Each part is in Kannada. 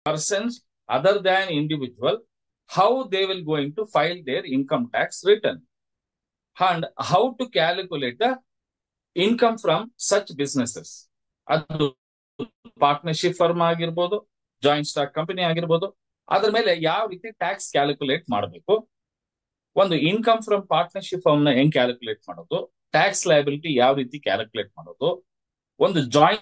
persons other than individual how they will going to file their income tax return and how to calculate the income from such businesses ಅದು ಪಾರ್ಟ್ನರ್ಶಿಪ್ ಫರ್ಮ್ ಆಗಿರ್ಬೋದು ಜಾಯಿಂಟ್ ಸ್ಟಾಕ್ ಕಂಪನಿ ಆಗಿರ್ಬೋದು ಅದ್ರ ಮೇಲೆ ಯಾವ ರೀತಿ ಟ್ಯಾಕ್ಸ್ ಕ್ಯಾಲ್ಕುಲೇಟ್ ಮಾಡಬೇಕು ಒಂದು ಇನ್ಕಮ್ ಫ್ರಮ್ ಪಾರ್ಟ್ನರ್ಶಿಪ್ ಫರ್ಮ್ ನ ಹೆಂಗ್ ಕ್ಯಾಲ್ಕುಲೇಟ್ ಮಾಡೋದು ಟ್ಯಾಕ್ಸ್ ಲಯಬಿಲಿಟಿ ಯಾವ ರೀತಿ ಕ್ಯಾಲ್ಕುಲೇಟ್ ಮಾಡೋದು ಒಂದು ಜಾಯಿಂಟ್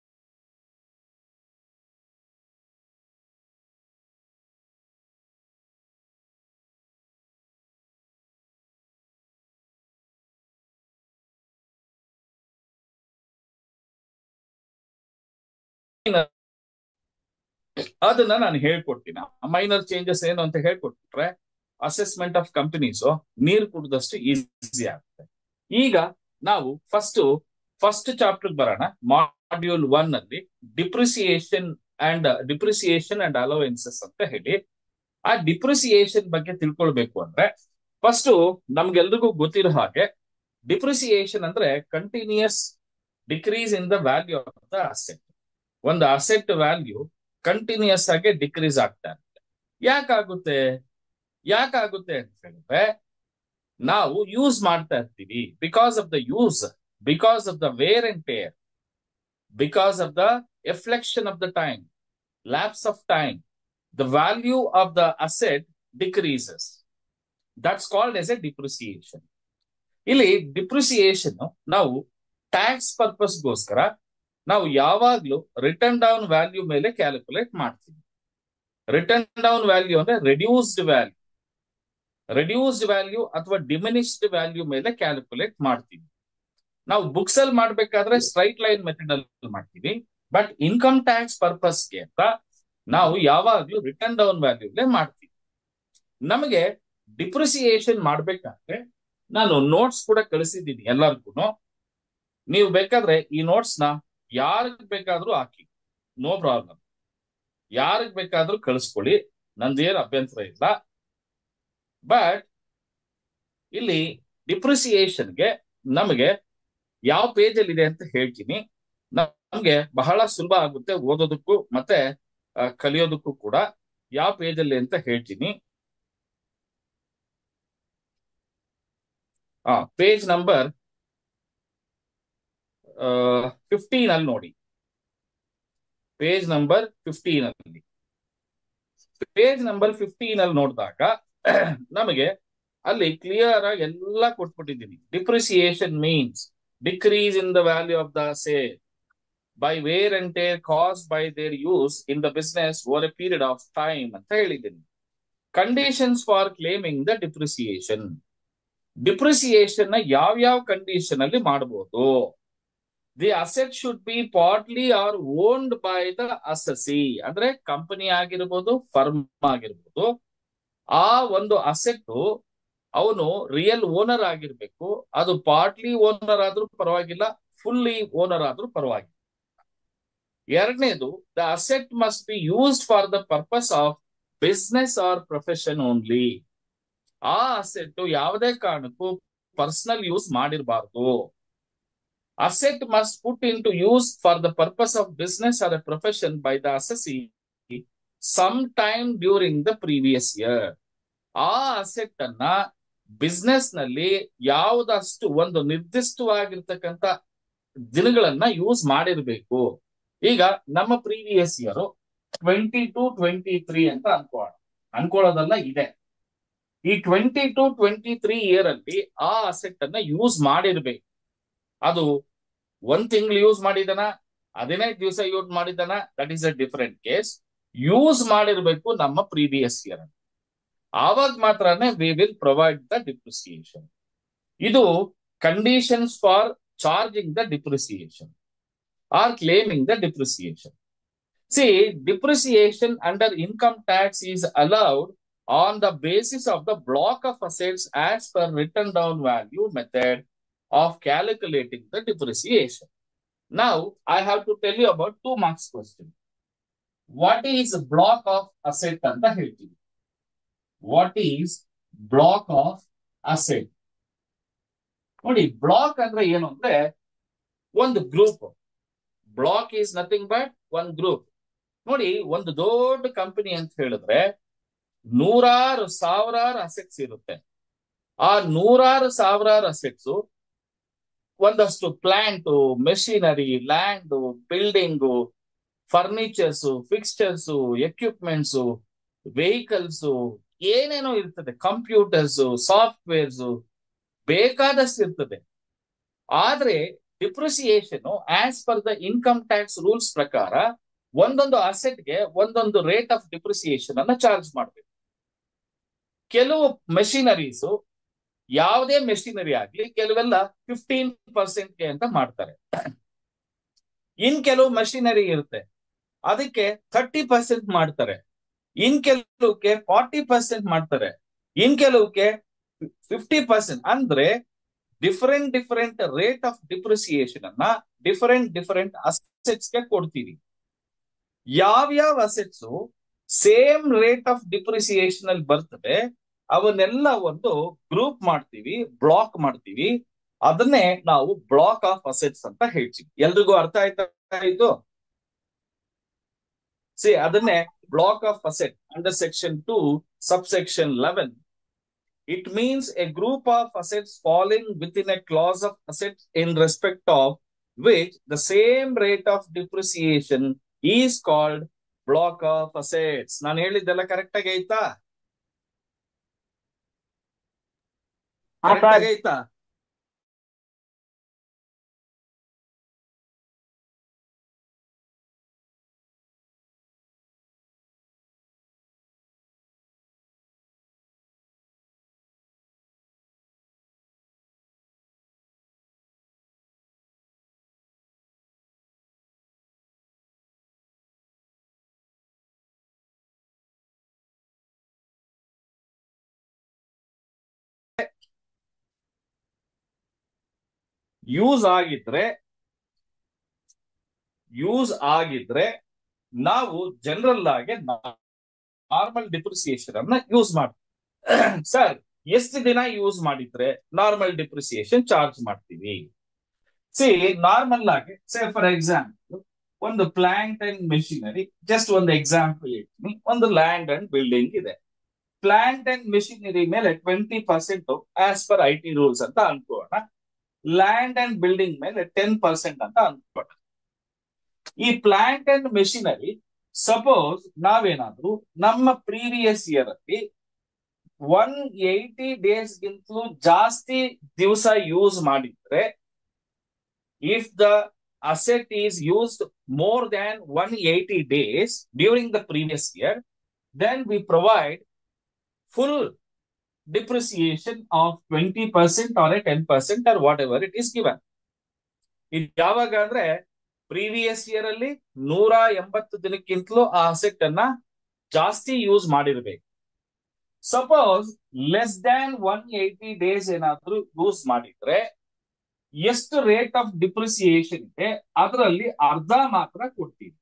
ಅದನ್ನ ನಾನು ಹೇಳ್ಕೊಡ್ತೀನಿ ಮೈನರ್ ಚೇಂಜಸ್ ಏನು ಅಂತ ಹೇಳ್ಕೊಟ್ಬಿಟ್ರೆ ಅಸೆಸ್ಮೆಂಟ್ ಆಫ್ ಕಂಪನೀಸ್ ನೀರು ಕುಡಿದಷ್ಟು ಈಸಿ ಆಗುತ್ತೆ ಈಗ ನಾವು ಫಸ್ಟ್ ಫಸ್ಟ್ ಚಾಪ್ಟರ್ ಬರೋಣ ಮಾಡ್ಯೂಲ್ ಒನ್ ಅಲ್ಲಿ depreciation and depreciation and allowances ಅಂತ ಹೇಳಿ ಆ ಡಿಪ್ರಿಸಿಯೇಷನ್ ಬಗ್ಗೆ ತಿಳ್ಕೊಳ್ಬೇಕು ಅಂದ್ರೆ ಫಸ್ಟ್ ನಮ್ಗೆಲ್ರಿಗೂ ಗೊತ್ತಿರೋ ಹಾಗೆ ಡಿಪ್ರಿಸಿಯೇಷನ್ ಅಂದ್ರೆ continuous decrease in the value of the asset ಒಂದು ಅಸೆಟ್ ವ್ಯಾಲ್ಯೂ ಕಂಟಿನ್ಯೂಸ್ ಆಗಿ ಡಿಕ್ರೀಸ್ ಆಗ್ತಾ ಇರುತ್ತೆ ಯಾಕಾಗುತ್ತೆ ಯಾಕಾಗುತ್ತೆ ಅಂತ ಹೇಳಿದ್ರೆ ನಾವು ಯೂಸ್ ಮಾಡ್ತಾ ಇರ್ತೀವಿ because of the use because of the wear and tear because of the effluxion of the time lapse of time the value of the asset decreases that's called as a depreciation ಇಲ್ಲಿ ಡಿಪ್ರಿಸಿಯೇಷನ್ ನಾವು ಟ್ಯಾಕ್ಸ್ ಪರ್ಪಸ್ಗೋಸ್ಕರ ನಾವು ಯಾವಾಗ್ಲೂ ರಿಟರ್ನ್ ಡೌನ್ ವ್ಯಾಲ್ಯೂ ಮೇಲೆ ಕ್ಯಾಲ್ಕುಲೇಟ್ ಮಾಡ್ತೀವಿ ರಿಟರ್ನ್ ಡೌನ್ ವ್ಯಾಲ್ಯೂ ಅಂದ್ರೆ ರೆಡ್ಯೂಸ್ಡ್ ವ್ಯಾಲ್ಯೂ ರೆಡ್ಯೂಸ್ಡ್ ವ್ಯಾಲ್ಯೂ ಅಥವಾ ಡಿಮಿನಿಷ್ಡ್ ವ್ಯಾಲ್ಯೂ ಮೇಲೆ ಕ್ಯಾಲ್ಕುಲೇಟ್ ಮಾಡ್ತೀವಿ ನಾವು ಬುಕ್ಸ್ ಅಲ್ಲಿ ಮಾಡ್ಬೇಕಾದ್ರೆ ಸ್ಟ್ರೈಟ್ ಲೈನ್ ಮೆಥಡ್ ಅಲ್ಲಿ ಮಾಡ್ತೀವಿ ಬಟ್ ಇನ್ಕಮ್ ಟ್ಯಾಕ್ಸ್ ಪರ್ಪಸ್ಗೆ ಅಂತ ನಾವು ಯಾವಾಗ್ಲೂ ರಿಟರ್ನ್ ಡೌನ್ ವ್ಯಾಲ್ಯೂಲೇ ಮಾಡ್ತೀವಿ ನಮಗೆ ಡಿಪ್ರಿಸಿಯೇಷನ್ ಮಾಡ್ಬೇಕಾದ್ರೆ ನಾನು ನೋಟ್ಸ್ ಕೂಡ ಕಳಿಸಿದ್ದೀನಿ ಎಲ್ಲರಿಗೂ ನೀವು ಬೇಕಾದ್ರೆ ಈ ನೋಟ್ಸ್ ನ ಯಾರಿಗ್ ಬೇಕಾದ್ರೂ ಹಾಕಿ ನೋ ಪ್ರಾಬ್ಲಮ್ ಯಾರಿಗ್ ಬೇಕಾದ್ರೂ ಕಳಿಸ್ಕೊಳ್ಳಿ ನಂದೇನು ಅಭ್ಯಂತರ ಇಲ್ಲ ಬಟ್ ಇಲ್ಲಿ ಡಿಪ್ರಿಸಿಯೇಷನ್ಗೆ ನಮಗೆ ಯಾವ ಪೇಜ್ ಅಲ್ಲಿ ಇದೆ ಅಂತ ಹೇಳ್ತೀನಿ ನಮ್ಗೆ ಬಹಳ ಸುಲಭ ಆಗುತ್ತೆ ಓದೋದಕ್ಕೂ ಮತ್ತೆ ಕಲಿಯೋದಕ್ಕೂ ಕೂಡ ಯಾವ ಪೇಜ್ ಅಲ್ಲಿ ಅಂತ ಹೇಳ್ತೀನಿ ಆ ಪೇಜ್ ನಂಬರ್ ಫಿಫ್ಟೀನ್ ಅಲ್ಲಿ ನೋಡಿ ಪೇಜ್ ನಂಬರ್ ಫಿಫ್ಟೀನ್ ಅಲ್ಲಿ ಪೇಜ್ ನಂಬರ್ ಫಿಫ್ಟೀನ್ ಅಲ್ಲಿ ನೋಡಿದಾಗ ನಮಗೆ ಅಲ್ಲಿ ಕ್ಲಿಯರ್ ಆಗಿ ಎಲ್ಲ ಕೊಟ್ಬಿಟ್ಟಿದ್ದೀನಿ depreciation means decrease in the value of the sale by wear and tear cause by their use in the business over a period of time ಅಂತ ಹೇಳಿದ್ದೀನಿ conditions for claiming the depreciation depreciation ನ ಯಾವ ಯಾವ ಕಂಡೀಷನ್ ಅಲ್ಲಿ ಮಾಡಬಹುದು the asset should be partly or owned by the assessee ಅಂದ್ರೆ ಕಂಪನಿ ಆಗಿರ್ಬೋದು ಫರ್ಮ್ ಆಗಿರ್ಬೋದು ಆ ಒಂದು ಅಸೆಟ್ ಅವನು ರಿಯಲ್ ಓನರ್ ಆಗಿರ್ಬೇಕು ಅದು ಪಾರ್ಟ್ಲಿ ಓನರ್ ಆದ್ರೂ ಪರವಾಗಿಲ್ಲ ಫುಲ್ಲಿ ಓನರ್ ಆದ್ರೂ ಪರವಾಗಿಲ್ಲ ಎರಡನೇದು the asset must be used for the purpose of business or profession only ಆ ಅಸೆಟ್ ಯಾವುದೇ ಕಾರಣಕ್ಕೂ ಪರ್ಸನಲ್ ಯೂಸ್ ಮಾಡಿರಬಾರ್ದು asset must put into use for the purpose of business or a profession by the assessee some time during the previous year ಆ ಅಸೆಟ್ ಅನ್ನ ಬಿಸ್ನೆಸ್ ನಲ್ಲಿ ಯಾವುದಷ್ಟು ಒಂದು ನಿರ್ದಿಷ್ಟವಾಗಿರ್ತಕ್ಕಂಥ ದಿನಗಳನ್ನ ಯೂಸ್ ಮಾಡಿರ್ಬೇಕು ಈಗ ನಮ್ಮ previous year twenty two twenty three ಅಂತ ಅನ್ಕೋಣ ಅನ್ಕೊಳ್ಳೋದಲ್ಲ ಇದೆ ಈ twenty two twenty three year ಅಲ್ಲಿ ಆ ಅಸೆಟ್ ಅನ್ನ ಯೂಸ್ ಮಾಡಿರ್ಬೇಕು ಅದು ಒಂದ್ ತಿಂಗಳು ಯೂಸ್ ಮಾಡಿದನ ಹದಿನೈದು ದಿವಸ ಯೂಸ್ ಮಾಡಿದನ that is a different case use ಮಾಡಿರ್ಬೇಕು ನಮ್ಮ ಪ್ರೀವಿಯಸ್ ಇಯರ್ ಆವಾಗ ಮಾತ್ರನೇ we will provide the depreciation ಇದು conditions for charging the depreciation or claiming the depreciation C depreciation under income tax is allowed on the basis of the block of assets as per written down value method of calculating the depreciation. Now, I have to tell you about two marks question. What is block of asset ಅಂತ ಹೇಳ್ತೀವಿ what is block of asset ನೋಡಿ ಬ್ಲಾಕ್ ಅಂದ್ರೆ ಏನು ಅಂದ್ರೆ ಒಂದು group block is nothing but one group ನೋಡಿ ಒಂದು ದೊಡ್ಡ ಕಂಪನಿ ಅಂತ ಹೇಳಿದ್ರೆ ನೂರಾರು ಸಾವಿರಾರು ಅಸೆಟ್ಸ್ ಇರುತ್ತೆ ಆ ನೂರಾರು ಸಾವಿರಾರು ಅಸೆಟ್ಸ್ ಒಂದಷ್ಟು plant machinery land building furnitures fixtures equipments vehicles ಏನೇನೋ ಇರ್ತದೆ ಕಂಪ್ಯೂಟರ್ಸ್ ಸಾಫ್ಟ್ವೇರ್ಸ್ ಬೇಕಾದಷ್ಟು ಇರ್ತದೆ ಆದ್ರೆ depreciation as per the income tax rules ಪ್ರಕಾರ ಒಂದೊಂದು ಅಸೆಟ್ಗೆ ಒಂದೊಂದು ರೇಟ್ ಆಫ್ ಡಿಪ್ರಿಸಿಯೇಷನ್ ಅನ್ನ ಚಾರ್ಜ್ ಮಾಡಬೇಕು ಕೆಲವು ಮೆಷಿನರೀಸ್ ಯಾವುದೇ ಮೆಷಿನರಿ ಆಗ್ಲಿ ಕೆಲವೆಲ್ಲ ಫಿಫ್ಟೀನ್ ಪರ್ಸೆಂಟ್ಗೆ ಅಂತ ಮಾಡ್ತಾರೆ ಇನ್ ಕೆಲವು ಮೆಷಿನರಿ ಇರುತ್ತೆ ಅದಕ್ಕೆ ಥರ್ಟಿ ಪರ್ಸೆಂಟ್ ಮಾಡ್ತಾರೆ ಇನ್ ಕೆಲವಕ್ಕೆ ಫಾರ್ಟಿ ಪರ್ಸೆಂಟ್ ಮಾಡ್ತಾರೆ ಇನ್ ಕೆಲವಕ್ಕೆ ಫಿಫ್ಟಿ ಪರ್ಸೆಂಟ್ ಅಂದ್ರೆ different different rate of depreciation ಅನ್ನ ಡಿಫರೆಂಟ್ ಡಿಫರೆಂಟ್ ಅಸೆಟ್ಸ್ ಗೆ ಕೊಡ್ತೀವಿ ಯಾವ್ಯಾವ assets same rate of depreciation ಅಲ್ಲಿ ಬರ್ತದೆ ಅವನ್ನೆಲ್ಲ ಒಂದು ಗ್ರೂಪ್ ಮಾಡ್ತೀವಿ ಬ್ಲಾಕ್ ಮಾಡ್ತೀವಿ ಅದನ್ನೇ ನಾವು ಬ್ಲಾಕ್ ಆಫ್ ಅಸೆಟ್ಸ್ ಅಂತ ಹೇಳ್ತೀವಿ ಎಲ್ರಿಗೂ ಅರ್ಥ ಆಯ್ತಾ ಇದು ಸಿ ಅದನ್ನೇ block of asset under section two sub section eleven it means a group of assets falling within a class of assets in respect of which the same rate of depreciation is called block of assets ನಾನು ಹೇಳಿದ್ದೆಲ್ಲ ಕರೆಕ್ಟ್ ಆಗಿ ಆಯ್ತಾ ಕರೆಕ್ಟ್ ಆಗಿ ಆಯ್ತಾ ಯೂಸ್ ಆಗಿದ್ರೆ ಯೂಸ್ ಆಗಿದ್ರೆ ನಾವು ಜನರಲ್ ಆಗಿ ನಾರ್ಮಲ್ ಡಿಪ್ರಿಸಿಯೇಷನ್ ಅನ್ನ ಯೂಸ್ ಮಾಡ್ತೀವಿ ಸರ್ ಎಷ್ಟು ದಿನ ಯೂಸ್ ಮಾಡಿದ್ರೆ ನಾರ್ಮಲ್ ಡಿಪ್ರಿಸಿಯೇಷನ್ ಚಾರ್ಜ್ ಮಾಡ್ತೀವಿ ಸಿ ನಾರ್ಮಲ್ ಆಗಿ ಸೇ ಫಾರ್ ಎಕ್ಸಾಂಪಲ್ ಒಂದು ಪ್ಲಾಂಟ್ ಅಂಡ್ ಮೆಷಿನರಿ ಜಸ್ಟ್ ಒಂದು ಎಕ್ಸಾಂಪಲ್ ಹೇಳ್ತೀನಿ ಒಂದು ಲ್ಯಾಂಡ್ ಅಂಡ್ ಬಿಲ್ಡಿಂಗ್ ಇದೆ ಪ್ಲಾಂಟ್ ಅಂಡ್ ಮೆಷಿನರಿ ಮೇಲೆ twenty percent as per I T rules ಅಂತ ಅನ್ಕೋಣ ಲ್ಯಾಂಡ್ ಅಂಡ್ ಬಿಲ್ಡಿಂಗ್ ಮೇಲೆ ಟೆನ್ ಪರ್ಸೆಂಟ್ ಅಂತ ಅನ್ಕೋಣ ಈ ಪ್ಲಾಂಟ್ ಅಂಡ್ ಮೆಷಿನರಿ ಸಪೋಸ್ ನಾವೇನಾದ್ರೂ ನಮ್ಮ ಪ್ರೀವಿಯಸ್ ಇಯರ್ ಅಲ್ಲಿ ಒನ್ ಏಯ್ಟಿ ಡೇಸ್ ಗಿಂತಲೂ ಜಾಸ್ತಿ ದಿವಸ ಯೂಸ್ ಮಾಡಿದ್ರೆ if the asset is used more than one eighty days during the previous year then we provide full depreciation of twenty percent or a ten percent or whatever it is given ಇದು ಯಾವಾಗ ಅಂದ್ರೆ ಪ್ರೀವಿಯಸ್ ಇಯರ್ ಅಲ್ಲಿ ನೂರ ಎಂಬತ್ತು ದಿನಕ್ಕಿಂತಲೂ ಆ ಅಸೆಟ್ ಅನ್ನ ಜಾಸ್ತಿ ಯೂಸ್ ಮಾಡಿರ್ಬೇಕು suppose less than one eighty days ಏನಾದ್ರೂ ಯೂಸ್ ಮಾಡಿದ್ರೆ ಎಷ್ಟು ರೇಟ್ ಆಫ್ ಡಿಪ್ರಿಸಿಯೇಷನ್ ಇದೆ ಅದರಲ್ಲಿ ಅರ್ಧ ಮಾತ್ರ ಕೊಡ್ತೀವಿ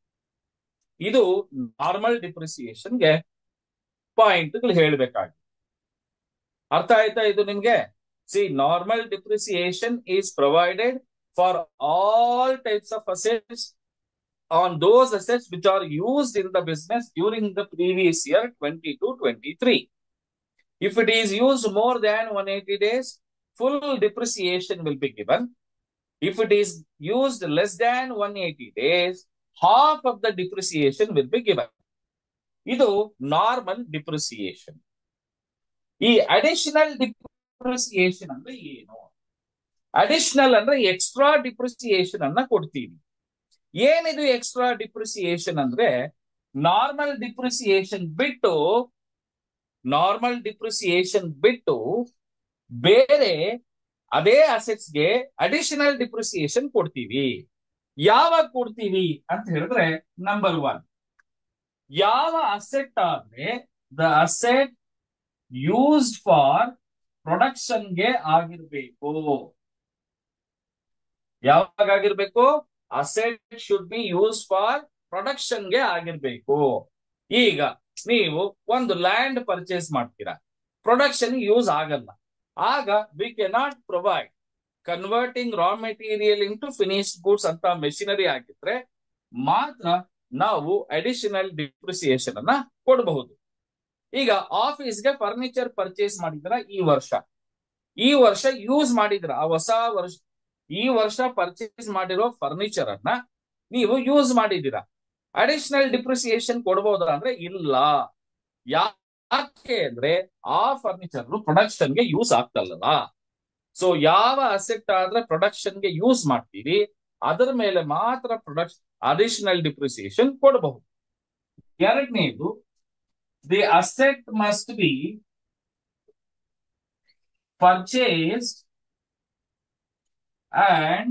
ಇದು ನಾರ್ಮಲ್ ಡಿಪ್ರಿಸಿಯೇಷನ್ಗೆ ಪಾಯಿಂಟ್ಗಳು ಹೇಳ್ಬೇಕಾಗಿ ಅರ್ಥ ಆಯ್ತಾ ಇದು ನಿಮ್ಗೆ see normal depreciation is provided for all types of assets on those assets which are used in the business during the previous year twenty two twenty three if it is used more than one eighty days full depreciation will be given. If it is used less than 180 days, half of the depreciation will be given. ಇದು ನಾರ್ಮಲ್ ಡಿಪ್ರಿಸಿಯೇಷನ್ ಈ ಅಡಿಷನಲ್ ಡಿಪ್ರಿಸಿಯೇಷನ್ ಅಂದ್ರೆ ಏನು ಅಡಿಷನಲ್ ಅಂದ್ರೆ ಎಕ್ಸ್ಟ್ರಾ ಡಿಪ್ರಿಸಿಯೇಷನ್ ಅನ್ನ ಕೊಡ್ತೀವಿ ಏನಿದು ಎಕ್ಸ್ಟ್ರಾ ಡಿಪ್ರಿಸಿಯೇಷನ್ ಅಂದ್ರೆ ನಾರ್ಮಲ್ ಡಿಪ್ರಿಸಿಯೇಷನ್ ಬಿಟ್ಟು ನಾರ್ಮಲ್ ಡಿಪ್ರಿಸಿಯೇಷನ್ ಬಿಟ್ಟು ಬೇರೆ ಅದೇ ಅಸೆಟ್ಸ್ಗೆ ಅಡಿಷನಲ್ ಡಿಪ್ರಿಸಿಯೇಷನ್ ಕೊಡ್ತೀವಿ ಯಾವಾಗ ಕೊಡ್ತೀವಿ ಅಂತ ಹೇಳಿದ್ರೆ ನಂಬರ್ ಒನ್ ಯಾವ ಅಸೆಟ್ ಆದ್ರೆ ದ ಅಸೆಟ್ ಯೂಸ್ಡ್ ಫಾರ್ ಪ್ರೊಡಕ್ಷನ್ಗೆ ಆಗಿರ್ಬೇಕು ಯಾವಾಗ ಆಗಿರ್ಬೇಕು asset should be use for ಪ್ರೊಡಕ್ಷನ್ಗೆ ಆಗಿರ್ಬೇಕು ಈಗ ನೀವು ಒಂದು ಲ್ಯಾಂಡ್ ಪರ್ಚೇಸ್ ಮಾಡ್ತೀರಾ ಪ್ರೊಡಕ್ಷನ್ ಯೂಸ್ ಆಗಲ್ಲ ಆಗ we cannot provide converting raw material into finished goods ಅಂತ ಮೆಷಿನರಿ ಆಗಿದ್ರೆ ಮಾತ್ರ ನಾವು ಅಡಿಷನಲ್ ಡಿಪ್ರಿಸಿಯೇಷನ್ ಅನ್ನ ಕೊಡಬಹುದು ಈಗ ಆಫೀಸ್ಗೆ ಫರ್ನಿಚರ್ ಪರ್ಚೇಸ್ ಮಾಡಿದ್ರ ಈ ವರ್ಷ ಈ ವರ್ಷ ಯೂಸ್ ಮಾಡಿದ್ರ ಆ ಹೊಸ ವರ್ಷ ಈ ವರ್ಷ ಪರ್ಚೇಸ್ ಮಾಡಿರೋ ಫರ್ನಿಚರ್ ಅನ್ನ ನೀವು ಯೂಸ್ ಮಾಡಿದ್ದೀರಾ ಅಡಿಷನಲ್ ಡಿಪ್ರಿಸಿಯೇಷನ್ ಕೊಡಬಹುದಾ ಅಂದ್ರೆ ಇಲ್ಲ ಯಾಕೆ ಅಂದ್ರೆ ಆ ಫರ್ನಿಚರ್ ಪ್ರೊಡಕ್ಷನ್ ಗೆ ಯೂಸ್ ಆಗ್ತಲ್ಲ ಸೊ ಯಾವ ಅಸೆಟ್ ಆದ್ರೆ ಪ್ರೊಡಕ್ಷನ್ ಗೆ ಯೂಸ್ ಮಾಡ್ತೀವಿ ಅದರ ಮೇಲೆ ಮಾತ್ರ ಪ್ರೊಡಕ್ಷನ್ ಅಡಿಷನಲ್ ಡಿಪ್ರಿಸಿಯೇಷನ್ ಕೊಡಬಹುದು ಎರಡನೇದು the asset must be purchased and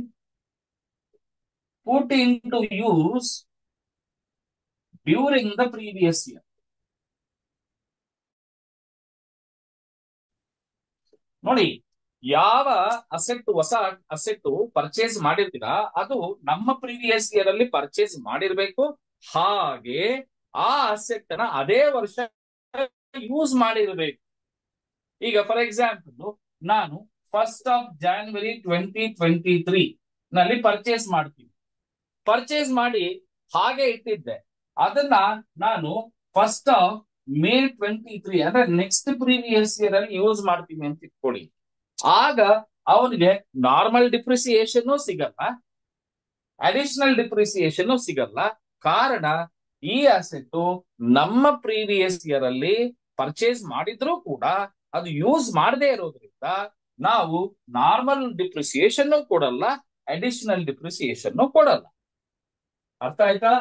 put into use during the previous year. ನೋಡಿ ಯಾವ ಅಸೆಟ್ ಹೊಸ ಅಸೆಟ್ ಪರ್ಚೇಸ್ ಮಾಡಿರ್ತೀರಾ ಅದು ನಮ್ಮ ಪ್ರೀವಿಯಸ್ ಇಯರ್ ಅಲ್ಲಿ ಪರ್ಚೇಸ್ ಮಾಡಿರ್ಬೇಕು ಹಾಗೆ ಆ ಅಸೆಟ್ ನ ಅದೇ ವರ್ಷ ಯೂಸ್ ಮಾಡಿರ್ಬೇಕು ಈಗ ಫಾರ್ ಎಕ್ಸಾಂಪಲ್ ನಾನು first of January twenty twenty three ನಲ್ಲಿ ಪರ್ಚೇಸ್ ಮಾಡ್ತೀನಿ ಪರ್ಚೇಸ್ ಮಾಡಿ ಹಾಗೆ ಇಟ್ಟಿದ್ದೆ ಅದನ್ನ ನಾನು first of May twenty three ಅಂದ್ರೆ ನೆಕ್ಸ್ಟ್ ಪ್ರೀವಿಯಸ್ ಇಯರ್ ಅಲ್ಲಿ ಯೂಸ್ ಮಾಡ್ತೀನಿ ಅಂತ ಇಟ್ಕೊಳ್ಳಿ ಆಗ ಅವನಿಗೆ ನಾರ್ಮಲ್ ಡಿಪ್ರಿಸಿಯೇಷನ್ ಸಿಗಲ್ಲ ಅಡಿಷನಲ್ ಡಿಪ್ರಿಸಿಯೇಷನ್ ಸಿಗಲ್ಲ ಕಾರಣ ಈ ಅಸೆಟ್ ನಮ್ಮ ಪ್ರೀವಿಯಸ್ ಇಯರ್ ಅಲ್ಲಿ ಪರ್ಚೇಸ್ ಮಾಡಿದ್ರು ಕೂಡ ಅದು ಯೂಸ್ ಮಾಡದೇ ಇರೋದ್ರಿಂದ ನಾವು ನಾರ್ಮಲ್ ಡಿಪ್ರಿಸಿಯೇಷನ್ ಕೊಡಲ್ಲ ಅಡಿಷನಲ್ ಡಿಪ್ರಿಸಿಯೇಷನ್ ಕೊಡಲ್ಲ ಅರ್ಥ ಆಯ್ತಾ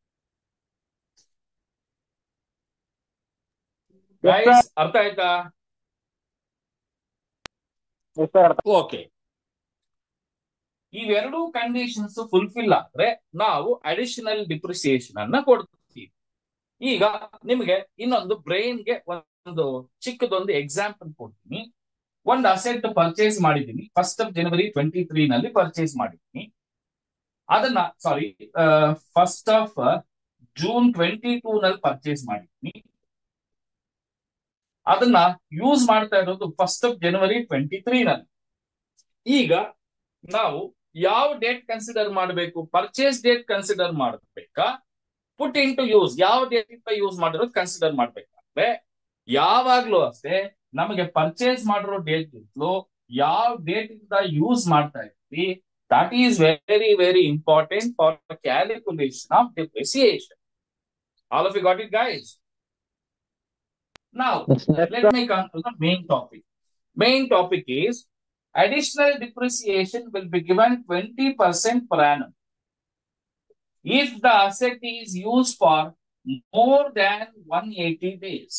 ಗೈಸ್ ಅರ್ಥ ಆಯ್ತಾ ಓಕೆ ಇವೆರಡೂ ಕಂಡೀಷನ್ಸ್ ಫುಲ್ಫಿಲ್ ಆದ್ರೆ ನಾವು ಅಡಿಷನಲ್ ಡಿಪ್ರಿಸಿಯೇಷನ್ ಅನ್ನ ಕೊಡ್ತೀವಿ ಈಗ ನಿಮಗೆ ಇನ್ನೊಂದು ಬ್ರೈನ್ಗೆ ಒಂದು ಚಿಕ್ಕದೊಂದು ಎಕ್ಸಾಂಪಲ್ ಕೊಡ್ತೀನಿ ಒಂದು ಅಸೆಟ್ ಪರ್ಚೇಸ್ ಮಾಡಿದ್ದೀನಿ first of January twenty three ನಲ್ಲಿ ಪರ್ಚೇಸ್ ಮಾಡಿದ್ದೀನಿ ಅದನ್ನ sorry first of June twenty two ನಲ್ಲಿ ಪರ್ಚೇಸ್ ಮಾಡಿದ್ದೀನಿ ಅದನ್ನ ಯೂಸ್ ಮಾಡ್ತಾ ಇರೋದು first of January twenty three ನಲ್ಲಿ ಈಗ ನಾವು ಯಾವ ಡೇಟ್ ಕನ್ಸಿಡರ್ ಮಾಡಬೇಕು ಪರ್ಚೇಸ್ ಡೇಟ್ ಕನ್ಸಿಡರ್ ಮಾಡಬೇಕಾ ಪುಟ್ ಇನ್ ಟು ಯೂಸ್ ಯಾವ ಡೇಟ್ ಇಂದ ಯೂಸ್ ಮಾಡಿರೋದು ಕನ್ಸಿಡರ್ ಮಾಡ್ಬೇಕಾದ್ರೆ ಯಾವಾಗ್ಲೂ ಅಷ್ಟೇ ನಮಗೆ ಪರ್ಚೇಸ್ ಮಾಡಿರೋ ಡೇಟ್ ಇತ್ತು ಯಾವ ಡೇಟ್ ಇಂದ ಯೂಸ್ ಮಾಡ್ತಾ ಇದ್ವಿ that is very very important for calculation of depreciation all of you got it guys Now, let me come to the main topic. Main topic is additional depreciation will be given 20% per annum. If the asset is used for more than 180 days.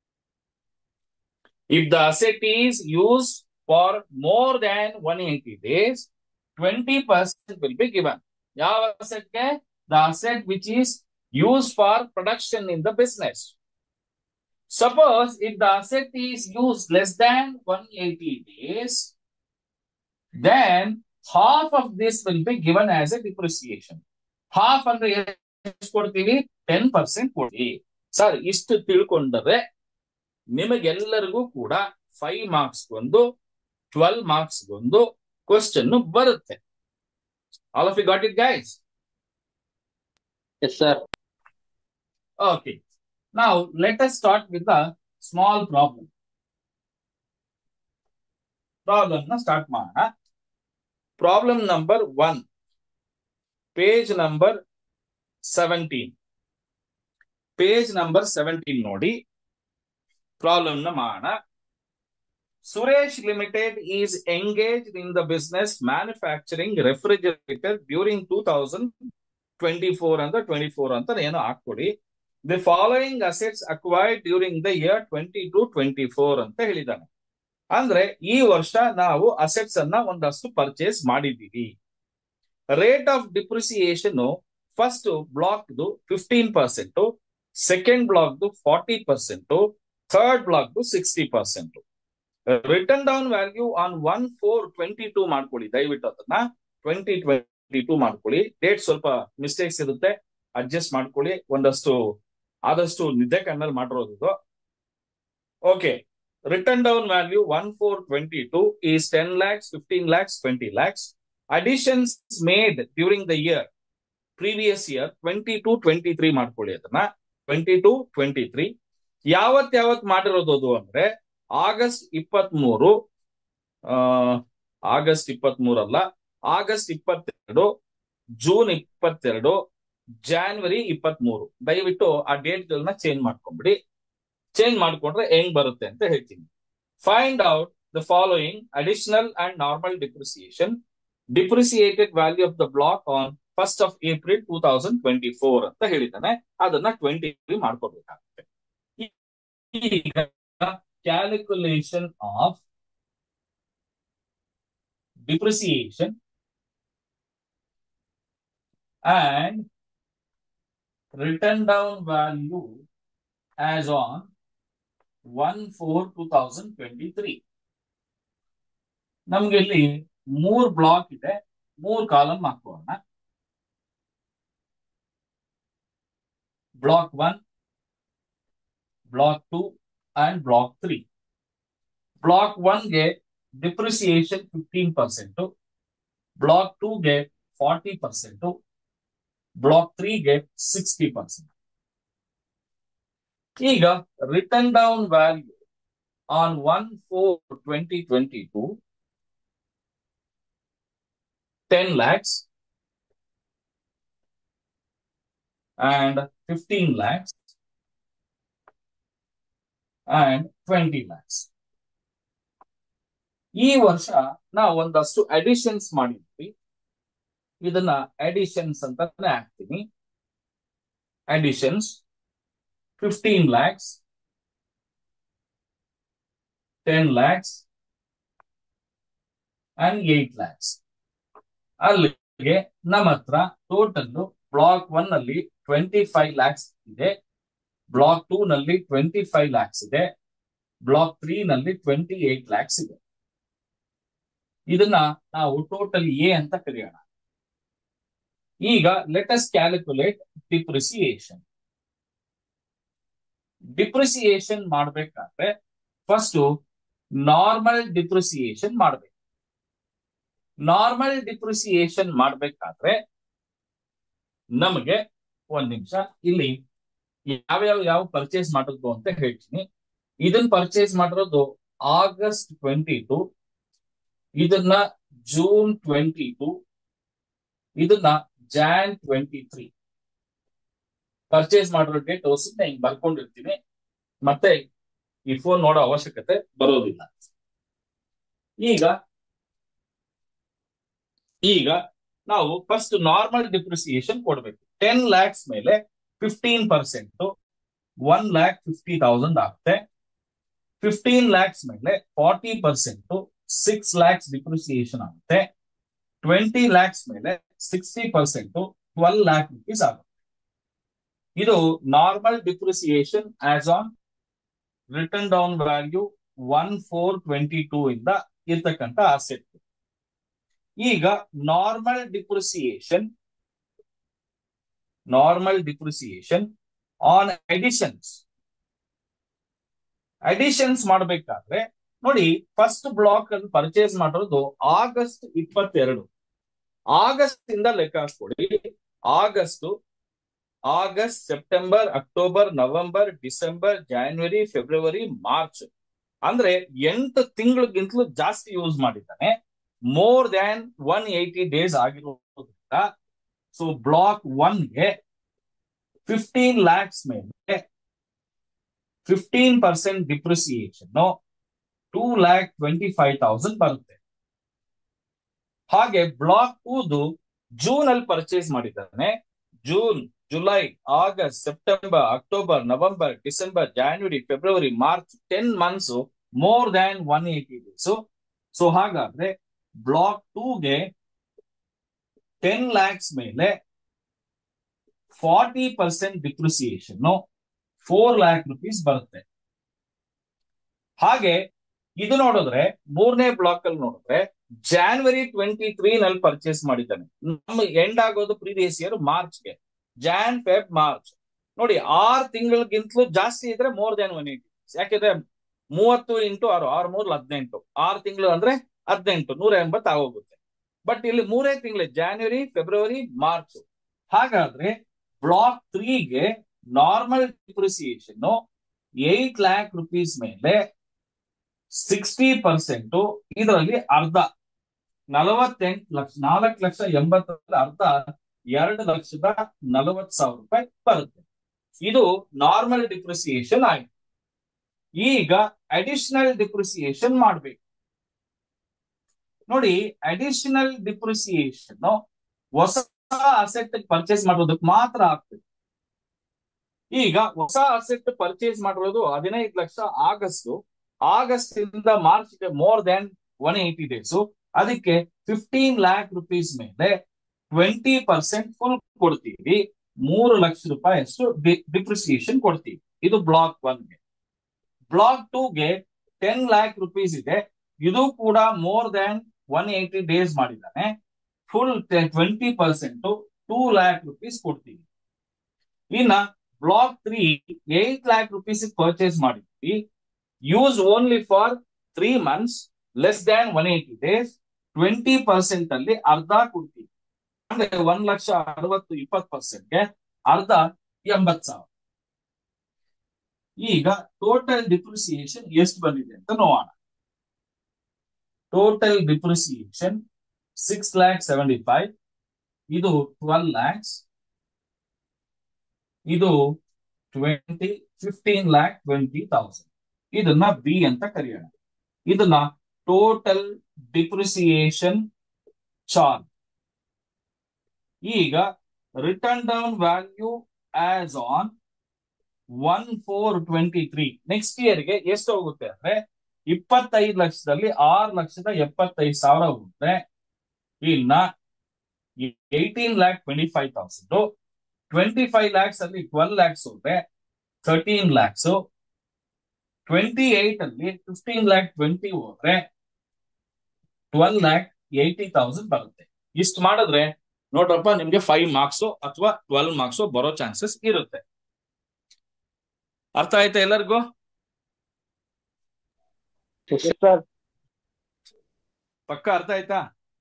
If the asset is used for more than 180 days, 20% will be given. ಯಾವ assetಗೆ? The asset which is used for production in the business. Suppose if the asset is used less than 180 days, then half of this will be given as a depreciation. Half ಅಂದ್ರೆ ಎಷ್ಟು ಕೊಡ್ತೀವಿ ಟೆನ್ ಪರ್ಸೆಂಟ್ ಕೊಡಿ ಸರ್ ಇಷ್ಟು ತಿಳ್ಕೊಂಡ್ರೆ ನಿಮಗೆಲ್ಲರಿಗೂ ಕೂಡ ಫೈವ್ ಮಾರ್ಕ್ಸ್ ಒಂದು ಟ್ವೆಲ್ವ್ ಮಾರ್ಕ್ಸ್ ಒಂದು ಕ್ವಶನ್ ಬರುತ್ತೆ all of you got it guys Yes, sir. Okay. Now, let us start with a small problem. Problem na start ಮಾಡೋಣ Problem number one. Page number 17. Page number 17 ನೋಡಿ Problem ನ ಮಾಡೋಣ Suresh Limited is engaged in the business manufacturing refrigerator during 2024 ಅಂತ 24 ಅಂತ ಏನೋ ಹಾಕ್ಕೊಡಿ the following assets acquired during the year twenty two twenty four ಅಂತ ಹೇಳಿದ್ದಾನೆ ಅಂದ್ರೆ ಈ ವರ್ಷ ನಾವು ಅಸೆಟ್ಸ್ ಅನ್ನ ಒಂದಷ್ಟು ಪರ್ಚೇಸ್ ಮಾಡಿದ್ದೀವಿ rate of depreciation first block fifteen percent second block forty percent third block sixty percent written down value on one four twenty two ಮಾಡ್ಕೊಳ್ಳಿ ದಯವಿಟ್ಟು ಅದನ್ನ ಟ್ವೆಂಟಿ ಟ್ವೆಂಟಿ ಟೂ ಮಾಡ್ಕೊಳ್ಳಿ ಡೇಟ್ ಸ್ವಲ್ಪ ಮಿಸ್ಟೇಕ್ಸ್ ಇರುತ್ತೆ ಅಡ್ಜಸ್ಟ್ ಮಾಡ್ಕೊಳ್ಳಿ ಒಂದಷ್ಟು ಆದಷ್ಟು ನಿದ್ದೆ ಕಣ್ಣಲ್ಲಿ ಮಾಡಿರೋದು okay written down value one four twenty two is ten lakhs fifteen lakhs twenty lakhs additions made during the year previous year twenty two twenty three ಮಾಡ್ಕೊಳ್ಳಿ ಅದನ್ನ ಟ್ವೆಂಟಿ ಟು ಟ್ವೆಂಟಿ ತ್ರೀ ಯಾವತ್ ಯಾವತ್ ಮಾಡಿರೋದು ಅದು ಅಂದ್ರೆ ಆಗಸ್ಟ್ ಇಪ್ಪತ್ತ್ ಮೂರು ಆಗಸ್ಟ್ ಇಪ್ಪತ್ತ್ ಮೂರಲ್ಲ ಆಗಸ್ಟ್ ಇಪ್ಪತ್ತೆರಡು ಜೂನ್ ಇಪ್ಪತ್ತೆರಡು ಜಾನ್ವರಿ ಇಪ್ಪತ್ತ್ ಮೂರು ದಯವಿಟ್ಟು ಆ ಡೇಟ್ ಗಳನ್ನ ಚೇಂಜ್ ಮಾಡ್ಕೊಂಬಿಡಿ ಚೇಂಜ್ ಮಾಡ್ಕೊಂಡ್ರೆ ಹೆಂಗ್ ಬರುತ್ತೆ ಅಂತ ಹೇಳ್ತೀನಿ find out the following additional and normal depreciation depreciated value of the block on first of April two thousand twenty four ಅಂತ ಹೇಳಿದ್ದಾನೆ ಅದನ್ನ ಟ್ವೆಂಟಿ ಮಾಡ್ಕೋಬೇಕಾಗುತ್ತೆ ಈಗ calculation of depreciation and written down value as on 1-4-2023. ನಮ್ಗೆ ಇಲ್ಲಿ ಮೂರ್ ಬ್ಲಾಕ್ ಇದೆ ಮೂರ್ ಕಾಲಮ್ ಹಾಕೋಣ block one block two and block three block ಒನ್ಗೆ ಡಿಪ್ರಿಸಿಯೇಷನ್ ಫಿಫ್ಟೀನ್ ಪರ್ಸೆಂಟ್ ಬ್ಲಾಕ್ ಟೂಗೆ ಫಾರ್ಟಿ ಪರ್ಸೆಂಟ್ ಬ್ಲಾಕ್ ತ್ರೀಗೆ ಸಿಕ್ಸ್ಟಿ ಪರ್ಸೆಂಟ್ ಈಗ written down value on one four twenty twenty two ten lakhs and fifteen lakhs and twenty lakhs ಈ ವರ್ಷ ನಾವು ಒಂದಷ್ಟು ಅಡಿಷನ್ಸ್ ಮಾಡಿದ್ವಿ ಇದನ್ನ ಅಡಿಷನ್ಸ್ ಅಂತಾನೆ ಹಾಕ್ತೀನಿ additions fifteen lakhs ten lakhs and eight lakhs ಅಲ್ಲಿಗೆ ನಮ್ಮ ಹತ್ರ ಟೋಟಲ್ ಬ್ಲಾಕ್ ಒನ್ ಅಲ್ಲಿ ಟ್ವೆಂಟಿ ಫೈವ್ ಲ್ಯಾಕ್ಸ್ ಇದೆ ಬ್ಲಾಕ್ ಟೂ ನಲ್ಲಿ ಟ್ವೆಂಟಿ ಫೈವ್ ಲ್ಯಾಕ್ಸ್ ಇದೆ ಬ್ಲಾಕ್ ತ್ರೀ ನಲ್ಲಿ ಟ್ವೆಂಟಿ ಏಟ್ ಲ್ಯಾಕ್ಸ್ ಇದೆ ಇದನ್ನ ನಾವು ಟೋಟಲ್ ಎ ಅಂತ ಕರೆಯೋಣ ಈಗ let us calculate depreciation depreciation ಮಾಡಬೇಕಾದ್ರೆ ಫಸ್ಟ್ ನಾರ್ಮಲ್ ಡಿಪ್ರಿಸಿಯೇಷನ್ ಮಾಡಬೇಕು ನಾರ್ಮಲ್ ಡಿಪ್ರಿಸಿಯೇಷನ್ ಮಾಡಬೇಕಾದ್ರೆ ನಮಗೆ ಒಂದ್ ನಿಮಿಷ ಇಲ್ಲಿ ಯಾವ್ಯಾವ ಯಾವ ಪರ್ಚೇಸ್ ಮಾಡೋದು ಅಂತ ಹೇಳ್ತೀನಿ ಇದನ್ನ ಪರ್ಚೇಸ್ ಮಾಡಿರೋದು ಆಗಸ್ಟ್ ಟ್ವೆಂಟಿ ಟು ಇದನ್ನ ಜೂನ್ ಟ್ವೆಂಟಿ ಟು ಇದನ್ನ ಜಾನ್ ಟ್ವೆಂಟಿ ತ್ರೀ ಪರ್ಚೇಸ್ ಮಾಡಿರೋ ಡೇಟ್ ಸುಮ್ಮನೆ ಹಿಂಗ್ ಬರ್ಕೊಂಡಿರ್ತೀನಿ ಮತ್ತೆ ಈ ಫೋನ್ ನೋಡೋ ಅವಶ್ಯಕತೆ ಬರೋದಿಲ್ಲ ಈಗ ಈಗ ನಾವು ಫಸ್ಟ್ ನಾರ್ಮಲ್ ಡಿಪ್ರಿಸಿಯೇಷನ್ ಕೊಡ್ಬೇಕು ಟೆನ್ ಲ್ಯಾಕ್ಸ್ ಮೇಲೆ fifteen percent one lakh fifty thousand ಆಗುತ್ತೆ ಫಿಫ್ಟೀನ್ ಲ್ಯಾಕ್ಸ್ ಮೇಲೆ forty percent six lakhs depreciation ಆಗುತ್ತೆ ಟ್ವೆಂಟಿ ಲ್ಯಾಕ್ಸ್ ಮೇಲೆ sixty percent twelve lakh rupees ಆಗುತ್ತೆ ಇದು normal depreciation as on written down value one four twenty two ಇಂದ ಇರ್ತಕ್ಕಂಥ ಆಸೆಟ್ ಈಗ normal depreciation normal depreciation on additions additions ಮಾಡಬೇಕಾದ್ರೆ ನೋಡಿ ಫಸ್ಟ್ ಬ್ಲಾಕ್ ಅನ್ನು ಪರ್ಚೇಸ್ ಮಾಡಿರೋದು ಆಗಸ್ಟ್ ಇಪ್ಪತ್ತೆರಡು ಆಗಸ್ಟ್ ಇಂದ ಲೆಕ್ಕ ಹಾಕೊಳ್ಳಿ August August September October November December January February March ಅಂದ್ರೆ ಎಂಟು ತಿಂಗಳಿಗಿಂತಲೂ ಜಾಸ್ತಿ ಯೂಸ್ ಮಾಡಿದ್ದಾನೆ more than one eighty days ಆಗಿರೋದ್ರಿಂದ ಸೊ ಬ್ಲಾಕ್ ಒನ್ಗೆ ಫಿಫ್ಟೀನ್ ಲ್ಯಾಕ್ಸ್ ಮೇಲೆ fifteen percent depreciation two lakh twenty five thousand ಬರುತ್ತೆ ಹಾಗೆ ಬ್ಲಾಕ್ ಟೂದು ಜೂನ್ ಅಲ್ಲಿ ಪರ್ಚೇಸ್ ಮಾಡಿದ್ದಾನೆ June July August September October November December January February March ten months more than one eighty days so ಹಾಗಾದ್ರೆ ಬ್ಲಾಕ್ ಟೂಗೆ ಟೆನ್ ಲ್ಯಾಕ್ಸ್ ಮೇಲೆ forty percent depreciation four lakh rupees ಬರುತ್ತೆ ಹಾಗೆ ಇದು ನೋಡಿದ್ರೆ ಮೂರನೇ ಬ್ಲಾಕ್ ಅಲ್ಲಿ ನೋಡಿದ್ರೆ ಜಾನ್ವರಿ ಟ್ವೆಂಟಿ ತ್ರೀ ನಲ್ಲಿ ಪರ್ಚೇಸ್ ಮಾಡಿದ್ದಾನೆ ನಮ್ಮ ಎಂಡ್ ಆಗೋದು ಪ್ರೀವಿಯಸ್ ಇಯರ್ ಮಾರ್ಚ್ಗೆ ಜಾನ್ ಫೆಬ್ ಮಾರ್ಚ್ ನೋಡಿ ಆರ್ ತಿಂಗಳಿಗಿಂತಲೂ ಜಾಸ್ತಿ ಇದ್ರೆ ಮೋರ್ ದನ್ ಒನ್ ಏಟಿ ಯಾಕೆಂದ್ರೆ ಮೂವತ್ತು ಇಂಟು ಆರು ಆರು ಮೂರ್ ಹದಿನೆಂಟು ಆರು ತಿಂಗಳು ಅಂದ್ರೆ ಹದಿನೆಂಟು ನೂರ ಎಂಬತ್ತು ಆಗೋಗುತ್ತೆ ಬಟ್ ಇಲ್ಲಿ ಮೂರೇ ತಿಂಗಳು ಜಾನ್ವರಿ ಫೆಬ್ರವರಿ ಮಾರ್ಚ್ ಹಾಗಾದ್ರೆ ಬ್ಲಾಕ್ ತ್ರೀಗೆ normal depreciation eight lakh rupees ಮೇಲೆ ಸಿಕ್ಸ್ಟಿ ಪರ್ಸೆಂಟ್ ಇದರಲ್ಲಿ ಅರ್ಧ ನಲವತ್ತೆಂಟು ಲಕ್ಷ ನಾಲ್ಕು ಲಕ್ಷ ಎಂಬತ್ತರ ಅರ್ಧ ಎರಡು ಲಕ್ಷದ ನಲವತ್ ಸಾವಿರ ರೂಪಾಯಿ ಬರುತ್ತೆ ಇದು ನಾರ್ಮಲ್ ಡಿಪ್ರಿಸಿಯೇಷನ್ ಆಯ್ತು ಈಗ ಅಡಿಷನಲ್ ಡಿಪ್ರಿಸಿಯೇಷನ್ ಮಾಡ್ಬೇಕು ನೋಡಿ ಅಡಿಷನಲ್ ಡಿಪ್ರಿಸಿಯೇಷನ್ ಹೊಸ ಅಸೆಟ್ ಪರ್ಚೇಸ್ ಮಾಡೋದಕ್ಕೆ ಮಾತ್ರ ಆಗ್ತದೆ ಈಗ ಹೊಸ ಅಸೆಟ್ ಪರ್ಚೇಸ್ ಮಾಡಿರೋದು ಹದಿನೈದು ಲಕ್ಷ ಆಗಸ್ಟ್ ಆಗಸ್ಟ್ ಇಂದ March more than one eighty days ಅದಕ್ಕೆ ಫಿಫ್ಟೀನ್ ಲ್ಯಾಕ್ ರುಪೀಸ್ ಮೇಲೆ ಟ್ವೆಂಟಿ ಪರ್ಸೆಂಟ್ ಫುಲ್ ಕೊಡ್ತೀವಿ ಮೂರು ಲಕ್ಷ ರೂಪಾಯಿ ಅಷ್ಟು ಡಿಪ್ರಿಸಿಯೇಷನ್ ಕೊಡ್ತೀವಿ ಇದು ಬ್ಲಾಕ್ ಒನ್ಗೆ ಬ್ಲಾಕ್ ಟೂಗೆ ಟೆನ್ ಲ್ಯಾಕ್ ರುಪೀಸ್ ಇದೆ ಇದು ಕೂಡ more than one eighty days ಮಾಡಿದ್ದಾನೆ full twenty percent two lakh rupees ಕೊಡ್ತೀವಿ ಇನ್ನ block three eight lakh rupees purchase ಮಾಡಿದ್ವಿ use only for three months less than one eighty days twenty percent ಅಲ್ಲಿ ಅರ್ಧ ಕೊಡ್ತೀವಿ ಅಂದ್ರೆ ಒಂದ್ ಲಕ್ಷ ಅರವತ್ತು ಇಪ್ಪತ್ ಪರ್ಸೆಂಟ್ಗೆ ಅರ್ಧ ಎಂಬತ್ ಸಾವಿರ ಈಗ ಟೋಟಲ್ ಡಿಪ್ರಿಸಿಯೇಷನ್ ಎಷ್ಟು ಬಂದಿದೆ ಅಂತ ನೋಡೋಣ total depreciation six lakh seventy five ಇದು ಟ್ವೆಲ್ ಲ್ಯಾಕ್ಸ್ ಇದು twenty fifteen lakh twenty thousand ಇದನ್ನ ಬಿ ಅಂತ ಕರೆಯೋಣ ಇದನ್ನ ಟೋಟಲ್ ಡಿಪ್ರಿಸಿಯೇಷನ್ ಚಾರ್ಜ್ ಈಗ written down value as on one four twenty three next ಇಯರ್ಗೆ ಎಷ್ಟು ಹೋಗುತ್ತೆ ಅಂದ್ರೆ ಇಪ್ಪತ್ತೈದು ಲಕ್ಷದಲ್ಲಿ ಆರು ಲಕ್ಷದ ಎಪ್ಪತ್ತೈದು ಸಾವಿರ ಹೋಗುತ್ತೆ ಇನ್ನ eighteen lakh twenty five thousand twenty five lakhs ಅಲ್ಲಿ ಟ್ವೆಲ್ ಲ್ಯಾಕ್ಸ್ ಹೋದ್ರೆ ಥರ್ಟೀನ್ ಲ್ಯಾಕ್ಸ್ ಟ್ವೆಂಟಿ ಏಟ್ ಅಲ್ಲಿ ಫಿಫ್ಟೀನ್ ಲ್ಯಾಕ್ ಟ್ವೆಂಟಿ ಹೋದ್ರೆ ಟ್ವೆಲ್ ಲ್ಯಾಕ್ ಏಯ್ಟಿ ತೌಸಂಡ್ ಬರುತ್ತೆ ಇಷ್ಟು ಮಾಡಿದ್ರೆ ನೋಡ್ರಪ್ಪ ನಿಮ್ಗೆ ಫೈವ್ ಮಾರ್ಕ್ಸ್ ಅಥವಾ ಟ್ವೆಲ್ವ್ ಮಾರ್ಕ್ಸ್ ಬರೋ ಚಾನ್ಸಸ್ ಇರುತ್ತೆ ಅರ್ಥ ಆಯ್ತಾ ಎಲ್ಲರಿಗೂ ಸರ್ ಪಕ್ಕ ಅರ್ಥ ಆಯ್ತಾ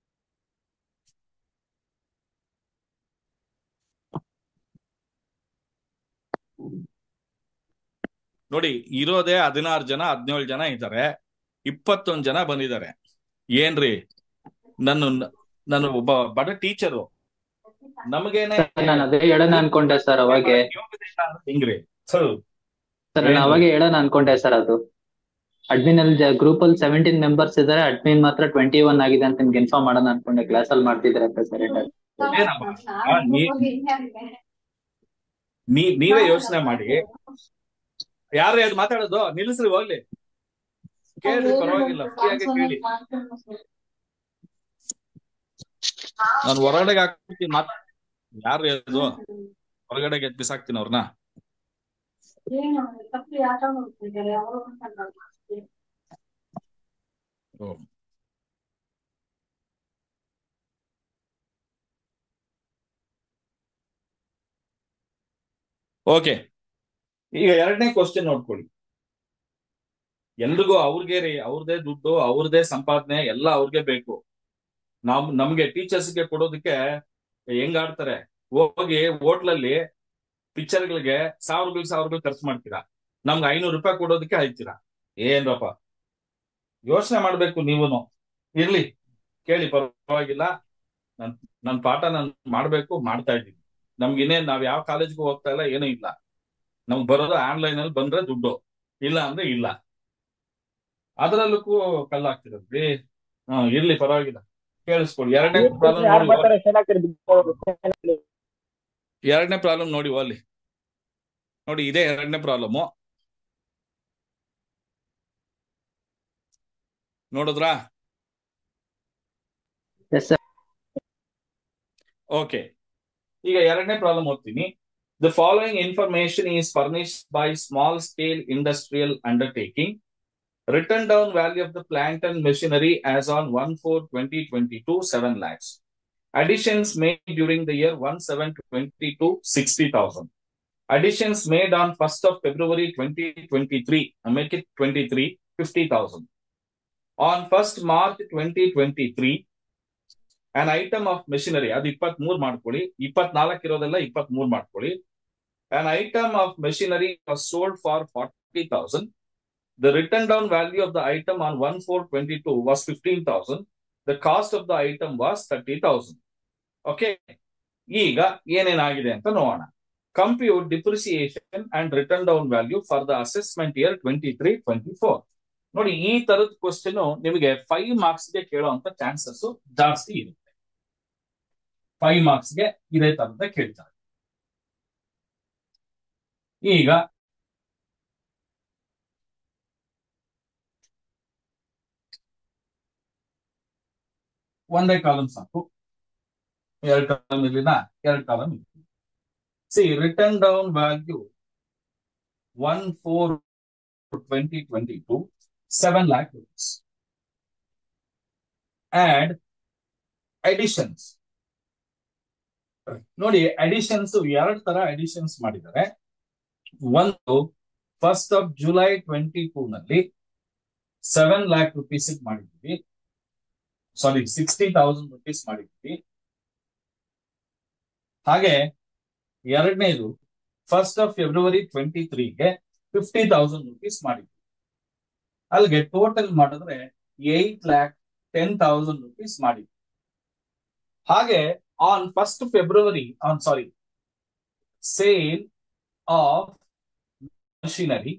ನೋಡಿ ಇರೋದೇ ಹದಿನಾರು ಜನ ಹದಿನೇಳು ಜನ ಇದ್ದಾರೆ ಇಪ್ಪತ್ತೊಂದು ಜನ ಬಂದಿದ್ದಾರೆ ಏನ್ರಿ ನನ್ನ ನಾನು ಒಬ್ಬ ಬಡ ಟೀಚರು ನಮಗೇನೆ ಸರ್ ನಾನು ಅದೇ ಹೇಳೋಣ ಅನ್ಕೊಂಡೆ ಸರ್ ಅವಾಗೆ ಹಿಂಗ್ರಿ ಸರ್ ಸರ್ ನಾನು ಅವಾಗೆ ಹೇಳೋಣ ಅನ್ಕೊಂಡೆ ಸರ್ ಅದು ಅಡ್ಮಿನ್ ಅಲ್ಲಿ ಗ್ರೂಪ್ ಅಲ್ಲಿ ಸೆವೆಂಟೀನ್ ಮೆಂಬರ್ಸ್ ಇದಾರೆ ಅಡ್ಮಿನ್ ಮಾತ್ರ ಟ್ವೆಂಟಿ ಒನ್ ಆಗಿದೆ ಅಂತ ನಿಮ್ಗೆ ಇನ್ಫಾರ್ಮ್ ಮಾಡೋಣ ಅನ್ಕೊಂಡೆ ಕ್ಲಾಸ್ ಅಲ್ಲಿ ಮಾಡ್ತಿದ್ರೆ ಅಂತ ಸರ್ ನೀ ನೀವೇ ಯೋಚನೆ ಮಾಡಿ ಯಾರು ಅದು ಮಾತಾಡೋದು ನಿಲ್ಲಿಸ್ರಿ ಹೋಗ್ಲಿ ಕೇಳ್ರಿ ಪರವಾಗಿಲ್ಲ ಫ್ರೀಯಾಗಿ ಕೇಳಿ ನಾನು ಹೊರಗಡೆಗೆ ಹಾಕ್ಬಿಡ್ತೀನಿ ಮಾತಾ ಯಾರು ಅದು ಹೊರಗಡೆಗೆ ಎದ್ ಬಿಸಾಕ್ತೀನಿ ಅವ್ರನ್ನ ಓಕೆ ಈಗ ಎರಡನೇ ಕ್ವಶನ್ ನೋಡ್ಕೊಳ್ಳಿ ಎಲ್ರಿಗೂ ಅವ್ರಿಗೆ ರೀ ಅವ್ರದೇ ದುಡ್ಡು ಅವ್ರದೇ ಸಂಪಾದನೆ ಎಲ್ಲ ಅವ್ರಿಗೆ ಬೇಕು ನಮ್ ನಮ್ಗೆ ಟೀಚರ್ಸ್ಗೆ ಕೊಡೋದಕ್ಕೆ ಹೆಂಗ್ ಆಡ್ತಾರೆ ಹೋಗಿ ಹೋಟ್ಲಲ್ಲಿ ಪಿಕ್ಚರ್ಗಳಿಗೆ ಸಾವಿರಗಳು ಸಾವಿರಗಳು ಖರ್ಚು ಮಾಡ್ತೀರಾ ನಮ್ಗೆ ಐನೂರು ರೂಪಾಯಿ ಕೊಡೋದಕ್ಕೆ ಆಯ್ತೀರಾ ಏನ್ರಪ್ಪ ಯೋಚನೆ ಮಾಡ್ಬೇಕು ನೀವುನು ಇರ್ಲಿ ಕೇಳಿ ಪರವಾಗಿಲ್ಲ ನನ್ ನನ್ ಪಾಠ ನಾನು ಮಾಡ್ಬೇಕು ಮಾಡ್ತಾ ಇದ್ದೀನಿ ನಮ್ಗೆ ಇನ್ನೇನ್ ನಾವ್ ಯಾವ ಕಾಲೇಜ್ಗೂ ಹೋಗ್ತಾ ಇಲ್ಲ ಏನೂ ಇಲ್ಲ ನಮ್ಗೆ ಬರೋದು ಆನ್ಲೈನ್ ಅಲ್ಲಿ ಬಂದ್ರೆ ದುಡ್ಡು ಇಲ್ಲ ಅಂದ್ರೆ ಇಲ್ಲ ಅದರಲ್ಲೂ ಕಲ್ಲಾಗ್ತಿರಲ್ರಿ ಹ್ಮ್ ಇರ್ಲಿ ಪರವಾಗಿಲ್ಲ ಕೇಳಿಸ್ಕೊಳ್ಳಿ ಎರಡನೇ ಪ್ರಾಬ್ಲಮ್ ನೋಡಿ ಎರಡನೇ ಪ್ರಾಬ್ಲಮ್ ನೋಡಿ ಅಲ್ಲಿ ನೋಡಿ ಇದೇ ಎರಡನೇ ಪ್ರಾಬ್ಲಮ್ ನೋಡಿದ್ರಾ ಎಸ್ ಸರ್ ಓಕೆ ಈಗ ಎರಡನೇ ಪ್ರಾಬ್ಲಮ್ ಓದ್ತೀನಿ the following information is furnished by small scale industrial undertaking written down value of the plant and machinery as on one four twenty twenty two seven lakhs additions made during the year 1722 60000 additions made on 1st of february 2023 I make it 23 50000 on 1st march 2023 an item of machinery ಅದು ಇಪ್ಪತ್ತ್ ಮೂರ್ ಮಾಡ್ಕೊಳ್ಳಿ ಇಪ್ಪತ್ನಾಲ್ಕು ಇರೋದೆಲ್ಲ ಇಪ್ಪತ್ತ್ ಮೂರ್ ಮಾಡ್ಕೊಳ್ಳಿ an item of machinery was sold for 40,000 the written down value of the item on 1422 was 15,000 the cost of the item was 30,000 okay ಈಗ ಏನೇನಾಗಿದೆ ಅಂತ ನೋಡೋಣ compute depreciation and written down value for the assessment year twenty three twenty four ನೋಡಿ ಈ ತರದ ಕ್ವಶನ್ ನಿಮಗೆ ಫೈವ್ ಮಾರ್ಕ್ಸ್ ಗೆ ಕೇಳುವಂತ ಚಾನ್ಸಸ್ ಜಾಸ್ತಿ ಇರುತ್ತೆ ಫೈವ್ ಮಾರ್ಕ್ಸ್ ಗೆ ಇದೇ ತರದ ಕೇಳ್ತಾರೆ ಈಗ ಒಂದೇ ಕಾಲಮ್ ಸಾಕು ಎರಡು ಕಾಲಮ್ ಇರ್ಲಿನ ಎರಡು ಕಾಲಮ್ ಇರ್ಲಿ see written down value one four twenty twenty two seven lakh rupees and additions ನೋಡಿ ಅಡಿಷನ್ಸ್ ಎರಡು ತರ ಅಡಿಷನ್ಸ್ ಮಾಡಿದ್ದಾರೆ ಒಂದು first of July twenty two ನಲ್ಲಿ ಸೆವೆನ್ ಲ್ಯಾಕ್ ರುಪೀಸ್ ಮಾಡಿದ್ವಿ ಸಾರಿ ಸಿಕ್ಸ್ಟಿ ತೌಸಂಡ್ ರುಪೀಸ್ ಮಾಡಿದ್ವಿ ಹಾಗೆ ಎರಡನೇದು ಫಸ್ಟ್ ಆಫ್ ಫೆಬ್ರವರಿ ಟ್ವೆಂಟಿ ತ್ರೀಗೆ ಫಿಫ್ಟಿ ತೌಸಂಡ್ ರುಪೀಸ್ ಮಾಡಿದ್ವಿ ಅಲ್ಲಿಗೆ ಟೋಟಲ್ ಮಾಡಿದ್ರೆ eight lakh ten thousand rupees ಮಾಡಿದ್ವಿ ಹಾಗೆ on first February on sorry sale of machinery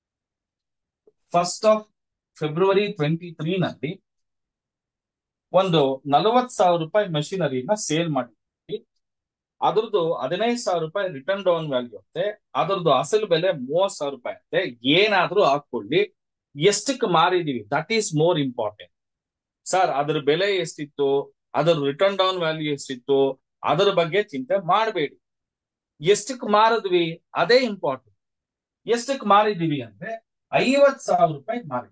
first of February twenty three ನಲ್ಲಿ ಒಂದು ನಲವತ್ ಸಾವಿರ ರೂಪಾಯಿ ಮಷಿನರಿನ ಸೇಲ್ ಮಾಡಿದ್ವಿ ಅದ್ರದ್ದು ಹದಿನೈದು ಸಾವಿರ ರೂಪಾಯಿ ರಿಟರ್ನ್ ಡೌನ್ ವ್ಯಾಲ್ಯೂ ಅಂತೆ ಅದ್ರದ್ದು ಅಸಲು ಬೆಲೆ ಮೂವತ್ ಸಾವಿರ ರೂಪಾಯಿ ಅಂತೆ ಏನಾದ್ರೂ ಹಾಕೊಳ್ಳಿ ಎಷ್ಟಕ್ಕೆ ಮಾರಿದೀವಿ that is more important sir ಅದ್ರ ಬೆಲೆ ಎಷ್ಟಿತ್ತು ಅದರ ರಿಟರ್ನ್ ಡೌನ್ ವ್ಯಾಲ್ಯೂ ಎಷ್ಟಿತ್ತು ಅದರ ಬಗ್ಗೆ ಚಿಂತೆ ಮಾಡಬೇಡಿ ಎಷ್ಟಕ್ಕೆ ಮಾರಿದ್ವಿ ಅದೇ ಇಂಪಾರ್ಟೆಂಟ್ ಎಷ್ಟಕ್ಕೆ ಮಾರಿದೀವಿ ಅಂದ್ರೆ ಐವತ್ ಸಾವಿರ ರೂಪಾಯಿ ಮಾರಿದ್ವಿ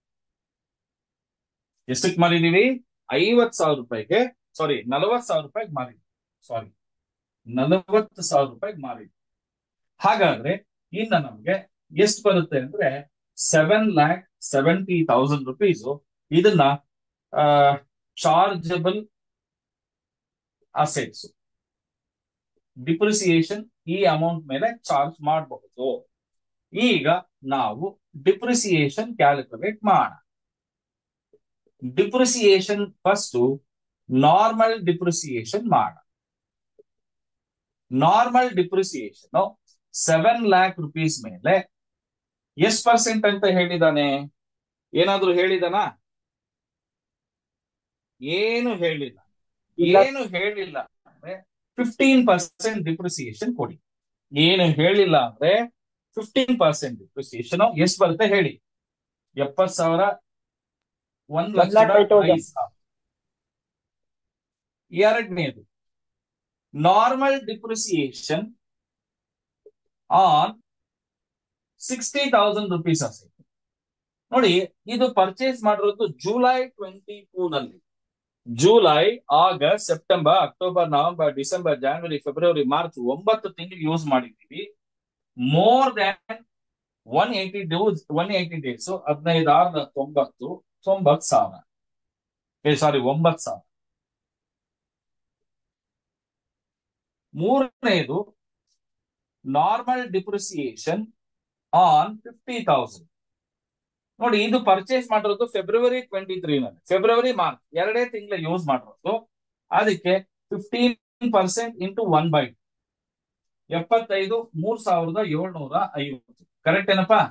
ಎಷ್ಟಕ್ಕೆ ಮಾರಿದೀವಿ ಐವತ್ ಸಾವಿರ ರೂಪಾಯಿಗೆ ಸಾರಿ ನಲವತ್ ಸಾವಿರ ರೂಪಾಯಿಗೆ ಮಾರಿದ್ವಿ ಸಾರಿ ನಲವತ್ತು ಸಾವಿರ ರೂಪಾಯಿಗೆ ಮಾರಿದ್ವಿ ಹಾಗಾದ್ರೆ ಇನ್ನ ನಮ್ಗೆ ಎಷ್ಟು ಬರುತ್ತೆ ಅಂದ್ರೆ seven lakh seventy thousand rupees ಇದನ್ನ ಚಾರ್ಜಬಲ್ ಅಸೆಟ್ಸ್ ಡಿಪ್ರಿಸಿಯೇಷನ್ ಈ ಅಮೌಂಟ್ ಮೇಲೆ ಚಾರ್ಜ್ ಮಾಡಬಹುದು ಈಗ ನಾವು ಡಿಪ್ರಿಸಿಯೇಷನ್ ಕ್ಯಾಲ್ಕುಲೇಟ್ ಮಾಡೋಣ ಡಿಪ್ರಿಸಿಯೇಷನ್ ಫಸ್ಟ್ ನಾರ್ಮಲ್ ಡಿಪ್ರಿಸಿಯೇಷನ್ ಮಾಡ normal depreciation seven lakh rupees ಮೇಲೆ ಎಷ್ಟು ಪರ್ಸೆಂಟ್ ಅಂತ ಹೇಳಿದಾನೆ ಏನಾದ್ರೂ ಹೇಳಿದಾನ ಏನು ಹೇಳಿಲ್ಲ ಏನು ಹೇಳಿಲ್ಲ ಅಂದ್ರೆ ಫಿಫ್ಟೀನ್ ಪರ್ಸೆಂಟ್ ಡಿಪ್ರಿಸಿಯೇಷನ್ ಕೊಡಿ ಏನು ಹೇಳಿಲ್ಲ ಅಂದ್ರೆ ಫಿಫ್ಟೀನ್ ಪರ್ಸೆಂಟ್ ಡಿಪ್ರಿಸಿಯೇಷನ್ ಎಷ್ಟು ಬರುತ್ತೆ ಹೇಳಿ ಎಪ್ಪತ್ ಸಾವಿರ ಒಂದ್ ಲಕ್ಷದ ಐದು ಸಾವಿರ ಎರಡನೇದು normal depreciation on sixty thousand rupees ಅಸೆ ನೋಡಿ ಇದು ಪರ್ಚೇಸ್ ಮಾಡಿರೋದು ಜುಲೈ ಟ್ವೆಂಟಿ ಟೂ ನಲ್ಲಿ July August September October November December January February March ಒಂಬತ್ತು ತಿಂಗಳು ಯೂಸ್ ಮಾಡಿದ್ದೀವಿ more than one eighty days one eighty days ಹದಿನೈದು ಆರದ ತೊಂಬತ್ತು ತೊಂಬತ್ ಸಾವಿರ ಸಾರಿ ಒಂಬತ್ ಸಾವಿರ ಮೂರನೇದು normal depreciation on fifty thousand ನೋಡಿ ಇದು ಪರ್ಚೇಸ್ ಮಾಡಿರೋದು ಫೆಬ್ರವರಿ ಟ್ವೆಂಟಿ ತ್ರೀ ನಲ್ಲಿ ಫೆಬ್ರವರಿ ಮಾರ್ಚ್ ಎರಡೇ ತಿಂಗಳ ಯೂಸ್ ಮಾಡಿರೋದು ಅದಕ್ಕೆ fifteen percent into one by ಎಪ್ಪತ್ತೈದು ಮೂರ್ ಸಾವಿರದ ಏಳ್ನೂರ ಐವತ್ತು ಕರೆಕ್ಟ್ ಏನಪ್ಪಾ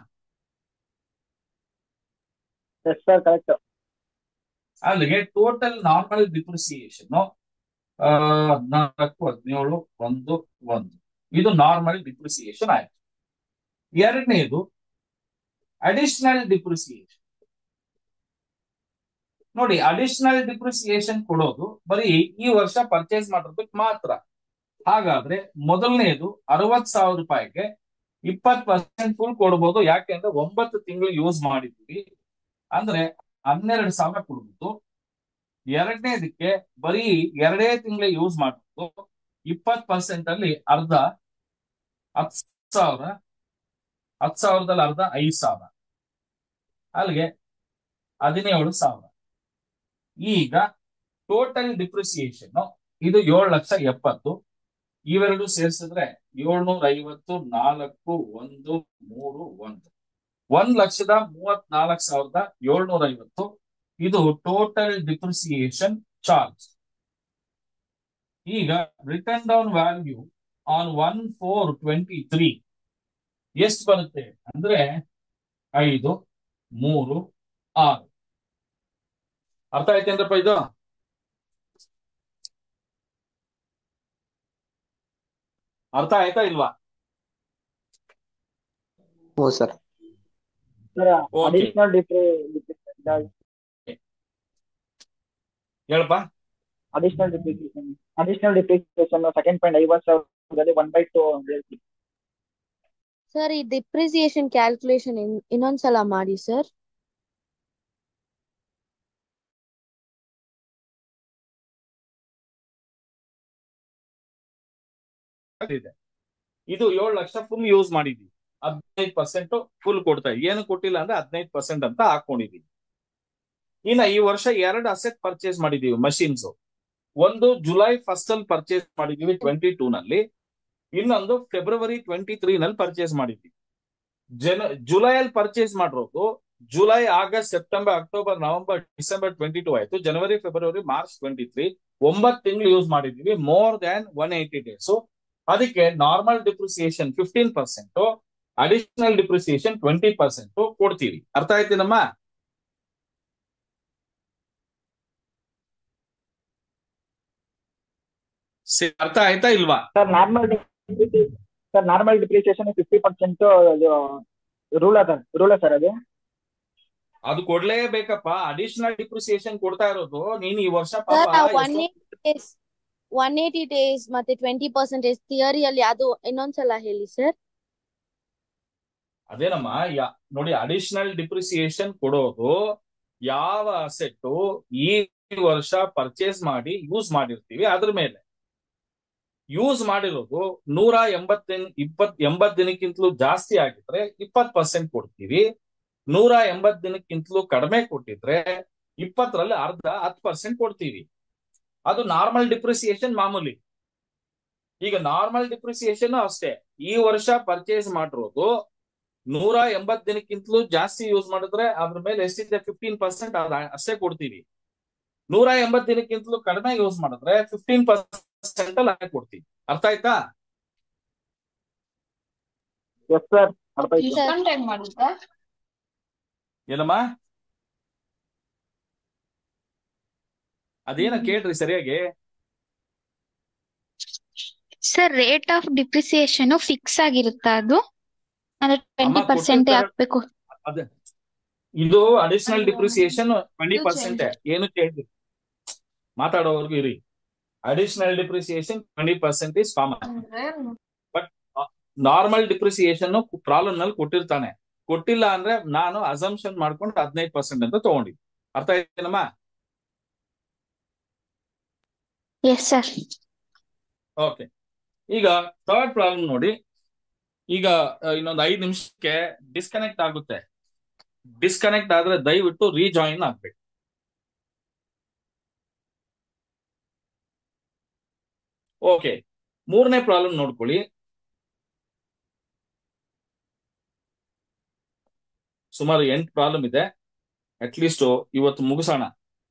ಕರೆಕ್ಟ್ ಅಲ್ಲಿಗೆ ಟೋಟಲ್ ನಾರ್ಮಲ್ ಡಿಪ್ರಿಸಿಯೇಷನ್ ಹದಿನಾಲ್ಕು ಹದಿನೇಳು ಒಂದು ಒಂದು ಇದು ನಾರ್ಮಲ್ ಡಿಪ್ರಿಸಿಯೇಷನ್ ಆಯ್ತು ಎರಡನೇದು ಅಡಿಷನಲ್ ಡಿಪ್ರಿಸಿಯೇಷನ್ ನೋಡಿ ಅಡಿಷನಲ್ ಡಿಪ್ರಿಸಿಯೇಷನ್ ಕೊಡೋದು ಬರೀ ಈ ವರ್ಷ ಪರ್ಚೇಸ್ ಮಾಡೋದಕ್ಕೆ ಮಾತ್ರ ಹಾಗಾದ್ರೆ ಮೊದಲನೇದು ಅರವತ್ ಸಾವಿರ ರೂಪಾಯಿಗೆ ಇಪ್ಪತ್ ಪರ್ಸೆಂಟ್ ಫುಲ್ ಕೊಡ್ಬೋದು ಯಾಕೆಂದ್ರೆ ಒಂಬತ್ತು ತಿಂಗಳು ಯೂಸ್ ಮಾಡಿದ್ವಿ ಅಂದ್ರೆ ಹನ್ನೆರಡು ಸಾವಿರ ಕೊಡ್ಬೋದು ಎರಡನೇದಕ್ಕೆ ಬರೀ ಎರಡೇ ತಿಂಗಳ ಯೂಸ್ ಮಾಡ್ಬೋದು ಇಪ್ಪತ್ ಪರ್ಸೆಂಟ್ ಅಲ್ಲಿ ಅರ್ಧ ಹತ್ ಸಾವಿರ ಹತ್ ಸಾವಿರದಲ್ಲಿ ಅರ್ಧ ಐದ್ ಸಾವಿರ ಅಲ್ಲಿಗೆ ಹದಿನೇಳು ಸಾವಿರ ಈಗ ಟೋಟಲ್ ಡಿಪ್ರಿಸಿಯೇಷನ್ ಇದು ಏಳು ಲಕ್ಷ ಎಪ್ಪತ್ತು ಇವೆರಡು ಸೇರಿಸಿದ್ರೆ ಏಳ್ನೂರ ಐವತ್ತು ನಾಲ್ಕು ಒಂದು ಮೂರು ಒಂದು ಒಂದ್ ಲಕ್ಷದ ಮೂವತ್ನಾಲ್ಕು ಸಾವಿರದ ಏಳ್ನೂರ ಐವತ್ತು ಇದು ಟೋಟಲ್ ಡಿಪ್ರಿಸಿಯೇಷನ್ ಚಾರ್ಜ್ ಈಗ written down value on one four twenty three ಎಷ್ಟು ಬರುತ್ತೆ ಅಂದ್ರೆ ಐದು ಮೂರು ಆರು ಅರ್ಥ ಆಯ್ತೇನ್ರಪ್ಪ ಇದು ಅರ್ಥ ಆಯ್ತಾ ಇಲ್ವಾ ಹ್ಞೂ ಸರ್ ಸರ್ Okay. ಅಡಿಷನಲ್ ಡಿಪ್ರಿ ಹೇಳಪ್ಪ additional depreciation additional depreciation second point ಐವತ್ತು ಸಾವಿರದಲ್ಲಿ ಒನ್ ಬೈ ಟು ಹೇಳ್ತೀವಿ ಸರ್ ಈ ಡಿಪ್ರಿಸಿಯೇಷನ್ ಕ್ಯಾಲ್ಕುಲೇಷನ್ ಇನ್ನೊಂದ್ಸಲ ಮಾಡಿ ಸರ್ ಇದೆ ಇದು ಏಳು ಲಕ್ಷ ಫುಲ್ ಯೂಸ್ ಮಾಡಿದ್ವಿ ಹದಿನೈದು ಪರ್ಸೆಂಟ್ ಫುಲ್ ಕೊಡ್ತಾ ಇದ್ದೀವಿ. ಏನು ಕೊಟ್ಟಿಲ್ಲ ಅಂದ್ರೆ ಹದಿನೈದು ಪರ್ಸೆಂಟ್ ಅಂತ ಹಾಕೊಂಡಿದೀವಿ ಇನ್ನ ಈ ವರ್ಷ ಎರಡು ಅಸೆಟ್ ಪರ್ಚೇಸ್ ಮಾಡಿದೀವಿ ಮಷಿನ್ಸ್ ಒಂದು ಜುಲೈ ಫಸ್ಟ್ ಅಲ್ಲಿ ಪರ್ಚೇಸ್ ಮಾಡಿದೀವಿ ಟ್ವೆಂಟಿ ಟೂ ನಲ್ಲಿ ಇನ್ನೊಂದು ಫೆಬ್ರವರಿ ಟ್ವೆಂಟಿ ತ್ರೀ ನಲ್ಲಿ ಪರ್ಚೇಸ್ ಮಾಡಿದ್ವಿ ಜನ ಜುಲೈ ಅಲ್ಲಿ ಪರ್ಚೇಸ್ ಮಾಡಿರೋದು July August September October November December twenty two ಆಯ್ತು ಜನವರಿ ಫೆಬ್ರವರಿ ಮಾರ್ಚ್ ಟ್ವೆಂಟಿ ತ್ರೀ ಒಂಬತ್ತು ತಿಂಗಳು ಯೂಸ್ ಮಾಡಿದೀವಿ more than one eighty days ಅದಕ್ಕೆ normal depreciation fifteen percent additional depreciation twenty percent ಕೊಡ್ತೀವಿ ಅರ್ಥ ಆಯ್ತೇನಮ್ಮ ಸಿ- ಅರ್ಥ ಆಯ್ತಾ ಇಲ್ವಾ sir normal sir normal depreciation fifty percent rule ಅದ ರೂಲ್ ಸರ್ ಅದು ಅದು ಕೊಡ್ಲೇಬೇಕಪ್ಪ ಅಡಿಷನಲ್ ಡಿಪ್ರಿಸಿಯೇಷನ್ ಕೊಡ್ತಾ ಇರೋದು ನೀನ್ ಈ ವರ್ಷ ಪಾಪ ಸರ್ ಒನ್ ಎಷ್ಟೋ- eighty days one eighty days ಮತ್ತೆ ಟ್ವೆಂಟಿ ಪರ್ಸೆಂಟೇಜ್ ಥಿಯರಿಯಲ್ಲಿ ಅದು ಇನ್ನೊಂದ್ಸಲ ಹೇಳಿ ಸರ್ ಅದೇನಮ್ಮ ಯಾ- ನೋಡಿ ಅಡಿಷನಲ್ ಡಿಪ್ರಿಸಿಯೇಷನ್ ಕೊಡೋದು ಯಾವ ಅಸೆಟ್ ಈ ವರ್ಷ ಪರ್ಚೇಸ್ ಮಾಡಿ ಯೂಸ್ ಮಾಡಿರ್ತೀವಿ ಅದ್ರ ಮೇಲೆ ಯೂಸ್ ಮಾಡಿರೋದು ನೂರ ಎಂಬತ್ತಿನ ಇಪ್ಪತ್ ಎಂಬತ್ ದಿನಕ್ಕಿಂತಲೂ ಜಾಸ್ತಿ ಆಗಿದ್ರೆ ಇಪ್ಪತ್ ಪರ್ಸೆಂಟ್ ಕೊಡ್ತೀವಿ ನೂರ ಎಂಬತ್ ದಿನಕ್ಕಿಂತಲೂ ಕಡಿಮೆ ಕೊಟ್ಟಿದ್ರೆ ಇಪ್ಪತ್ತರಲ್ಲಿ ಅರ್ಧ ಹತ್ತು ಪರ್ಸೆಂಟ್ ಕೊಡ್ತೀವಿ ಅದು ನಾರ್ಮಲ್ ಡಿಪ್ರಿಸಿಯೇಷನ್ ಮಾಮೂಲಿ ಈಗ ನಾರ್ಮಲ್ ಡಿಪ್ರಿಸಿಯೇಷನ್ ಅಷ್ಟೇ ಈ ವರ್ಷ ಪರ್ಚೇಸ್ ಮಾಡಿರೋದು ನೂರ ಎಂಬತ್ ದಿನಕ್ಕಿಂತಲೂ ಜಾಸ್ತಿ ಯೂಸ್ ಮಾಡಿದ್ರೆ ಅದ್ರ ಮೇಲೆ ಎಷ್ಟಿದೆ ಫಿಫ್ಟೀನ್ ಪರ್ಸೆಂಟ್ ಅಷ್ಟೇ ಕೊಡ್ತೀವಿ ನೂರ ಎಂಬತ್ ದಿನಕ್ಕಿಂತಲೂ ಕಡಿಮೆ ಯೂಸ್ ಮಾಡಿದ್ರೆ ಫಿಫ್ಟೀನ್ ಪರ್ಸೆಂಟ್ ಅಲ್ಲಿ ಹಾಕಿ ಕೊಡ್ತೀವಿ ಅರ್ಥ ಆಯ್ತಾ ಎಸ್ ಸರ್ ಅರ್ಥ ಆಯ್ತು ಸರ್ ಟೈಮ್ ಮಾಡುತ್ತಾ ಏನಮ್ಮ ಅದೇನ ಕೇಳ್ರಿ ಸರಿಯಾಗಿ sir rate of depreciation fix ಆಗಿರುತ್ತಾ ಅದು ಅಂದ್ರೆ ಟ್ವೆಂಟಿ ಅಮ್ಮ, ಪರ್ಸೆಂಟ್ ಕೊಟ್ಟಿರ್ತಾರೆ. ಹಾಕ್ಬೇಕು ಅದೇ ಇದು ಅಡಿಷನಲ್ ಅಯ್ಯೋ. ಡಿಪ್ರಿಸಿಯೇಷನ್ ಟ್ವೆಂಟಿ ಇದು ಪರ್ಸೆಂಟ್ ಏನು ಕೇಳ್ರಿ ಮಾತಾಡೋವರೆಗೂ ಇರಿ additional depreciation twenty percent is common normal depreciation problem ನಲ್ಲಿ ಕೊಟ್ಟಿರ್ತಾನೆ ಕೊಟ್ಟಿಲ್ಲ ಅಂದ್ರೆ ನಾನು ಅಸಂಪ್ಷನ್ ಮಾಡ್ಕೊಂಡು ಹದಿನೈದು ಪರ್ಸೆಂಟ್ ಅಂತ ತಗೊಂಡಿದ್ದೆ ಅರ್ಥ ಆಯ್ತೇನಮ್ಮ ಎಸ್ ಸರ್ ಓಕೆ ಈಗ ಥರ್ಡ್ ಪ್ರಾಬ್ಲಮ್ ನೋಡಿ ಈಗ ಆ, ಇನ್ನೊಂದು ಐದು ನಿಮಿಷಕ್ಕೆ ಡಿಸ್ಕನೆಕ್ಟ್ ಆಗುತ್ತೆ ಡಿಸ್ಕನೆಕ್ಟ್ ಆದ್ರೆ ದಯವಿಟ್ಟು ರೀಜಾಯಿನ್ ಆಗ್ಬೇಕು ಓಕೆ ಮೂರನೇ ಪ್ರಾಬ್ಲಮ್ ನೋಡ್ಕೊಳ್ಳಿ ಸುಮಾರು ಎಂಟು ಪ್ರಾಬ್ಲಮ್ ಇದೆ ಅಟ್ಲೀಸ್ಟ್ ಇವತ್ತು ಮುಗಿಸೋಣ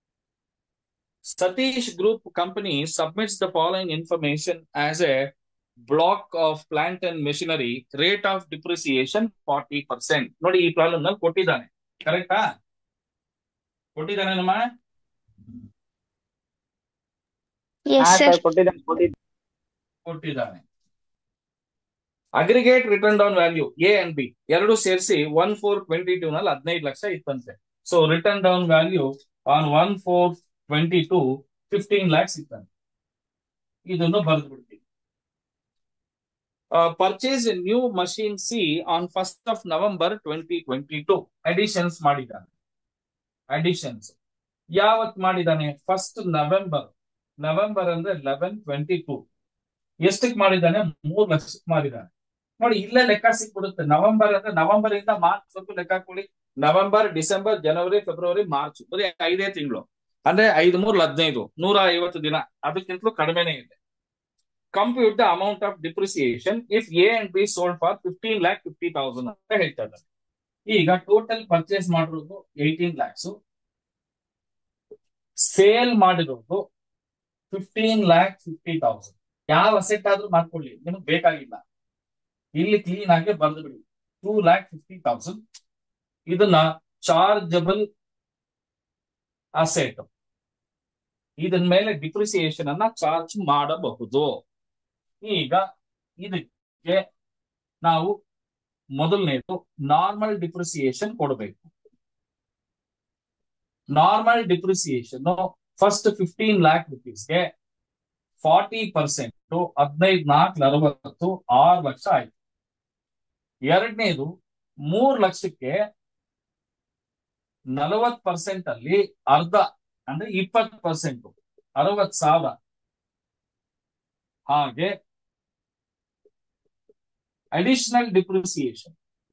Satish group company submits the following information as a block of plant and machinery rate of depreciation forty percent ನೋಡಿ ಈ ಪ್ರಾಬ್ಲಮ್ ನಲ್ಲಿ ಕೊಟ್ಟಿದ್ದಾನೆ ಕರೆಕ್ಟಾ ಕೊಟ್ಟಿದ್ದಾನೆ ನಮ್ಮ ಹಾ ಎಸ್ ಸರ್ ಸರ್ ಕೊಟ್ಟಿದ್ದೇನೆ ಕೊಟ್ಟಿದ್ದೇನೆ ಕೊಟ್ಟಿದ್ದಾನೆ aggregate written down value A and B ಎರಡು ಸೇರಿಸಿ ಒನ್ ಫೋರ್ ಟ್ವೆಂಟಿ ಟೂ ನಲ್ಲಿ ಹದಿನೈದು ಲಕ್ಷ ಇತ್ತಂತೆ so written down value on one four twenty two fifteen lakhs ಇತ್ತಂತೆ ಇದನ್ನು ಬರೆದು ಬಿಡ್ತೀವಿ purchase new machine C on first of November twenty twenty two additions ಮಾಡಿದ್ದಾನೆ ಅಡಿಷನ್ಸ್ ಯಾವತ್ ಮಾಡಿದ್ದಾನೆ ಫಸ್ಟ್ ನವೆಂಬರ್ ನವೆಂಬರ್ ಅಂದ್ರೆ ಲೆವೆನ್ ಟ್ವೆಂಟಿ ಟೂ ಎಷ್ಟಕ್ಕೆ ಮಾಡಿದ್ದಾನೆ ಮೂರ್ ಲಕ್ಷಕ್ಕೆ ಮಾಡಿದ್ದಾನೆ ನೋಡಿ ಇಲ್ಲೇ ಲೆಕ್ಕ ಸಿಕ್ಬಿಡುತ್ತೆ ನವೆಂಬರ್ ಅಂದ್ರೆ ನವೆಂಬರ್ ಇಂದ ಮಾರ್ಚ್ ಸ್ವಲ್ಪ ಲೆಕ್ಕ ಹಾಕೊಳ್ಳಿ ನವೆಂಬರ್ ಡಿಸೆಂಬರ್ ಜನವರಿ ಫೆಬ್ರವರಿ ಮಾರ್ಚ್ ಬರೀ ಐದೇ ತಿಂಗಳು ಅಂದ್ರೆ ಐದು ಮೂರು ಹದಿನೈದು ನೂರ ಐವತ್ತು ದಿನ ಅದಕ್ಕಿಂತಲೂ ಕಡಿಮೆನೇ ಇದೆ compute the amount of depreciation if A and B sold for fifteen lakh fifty thousand ಅಂತ ಹೇಳ್ತಾ ಇದ್ದಾರೆ ಈಗ ಟೋಟಲ್ ಪರ್ಚೇಸ್ ಮಾಡಿರೋದು ಏಯ್ಟೀನ್ ಲ್ಯಾಕ್ಸ್ ಸೇಲ್ ಮಾಡಿರೋದು ಫಿಫ್ಟೀನ್ ಲ್ಯಾಕ್ ಫಿಫ್ಟಿ ತೌಸಂಡ್ ಯಾವ ಅಸೆಟ್ ಆದ್ರೂ ಮಾಡ್ಕೊಳ್ಳಿ ನಿಮಗೆ ಬೇಕಾಗಿಲ್ಲ ಇಲ್ಲಿ ಕ್ಲೀನ್ ಆಗಿ ಬರೆದು ಬಿಡಿ ಟೂ ಲ್ಯಾಕ್ ಫಿಫ್ಟಿ ತೌಸಂಡ್ ಇದನ್ನ ಚಾರ್ಜಬಲ್ ಅಸೆಟ್ ಇದನ್ ಮೇಲೆ ಡಿಪ್ರಿಸಿಯೇಷನ್ ಅನ್ನ ಚಾರ್ಜ್ ಮಾಡಬಹುದು ಈಗ ಇದಕ್ಕೆ ನಾವು ಮೊದಲನೇದು ನಾರ್ಮಲ್ ಡಿಪ್ರಿಸಿಯೇಷನ್ ಕೊಡಬೇಕು normal depreciation first fifteen lakh ರುಪೀಸ್ಗೆ ಫಾರ್ಟಿ ಪರ್ಸೆಂಟ್ ಹದಿನೈದು ನಾಲ್ಕು ಅರವತ್ತು ಆರು ಲಕ್ಷ ಆಯ್ತು ಎರಡನೇದು ಮೂರ್ ಲಕ್ಷಕ್ಕೆ ನಲವತ್ ಪರ್ಸೆಂಟ್ ಅಲ್ಲಿ ಅರ್ಧ ಅಂದ್ರೆ ಇಪ್ಪತ್ತು ಪರ್ಸೆಂಟ್ ಅರವತ್ ಸಾವಿರ ಹಾಗೆ ಅಡಿಷನಲ್ ಡಿಪ್ರಿಸಿಯೇಷನ್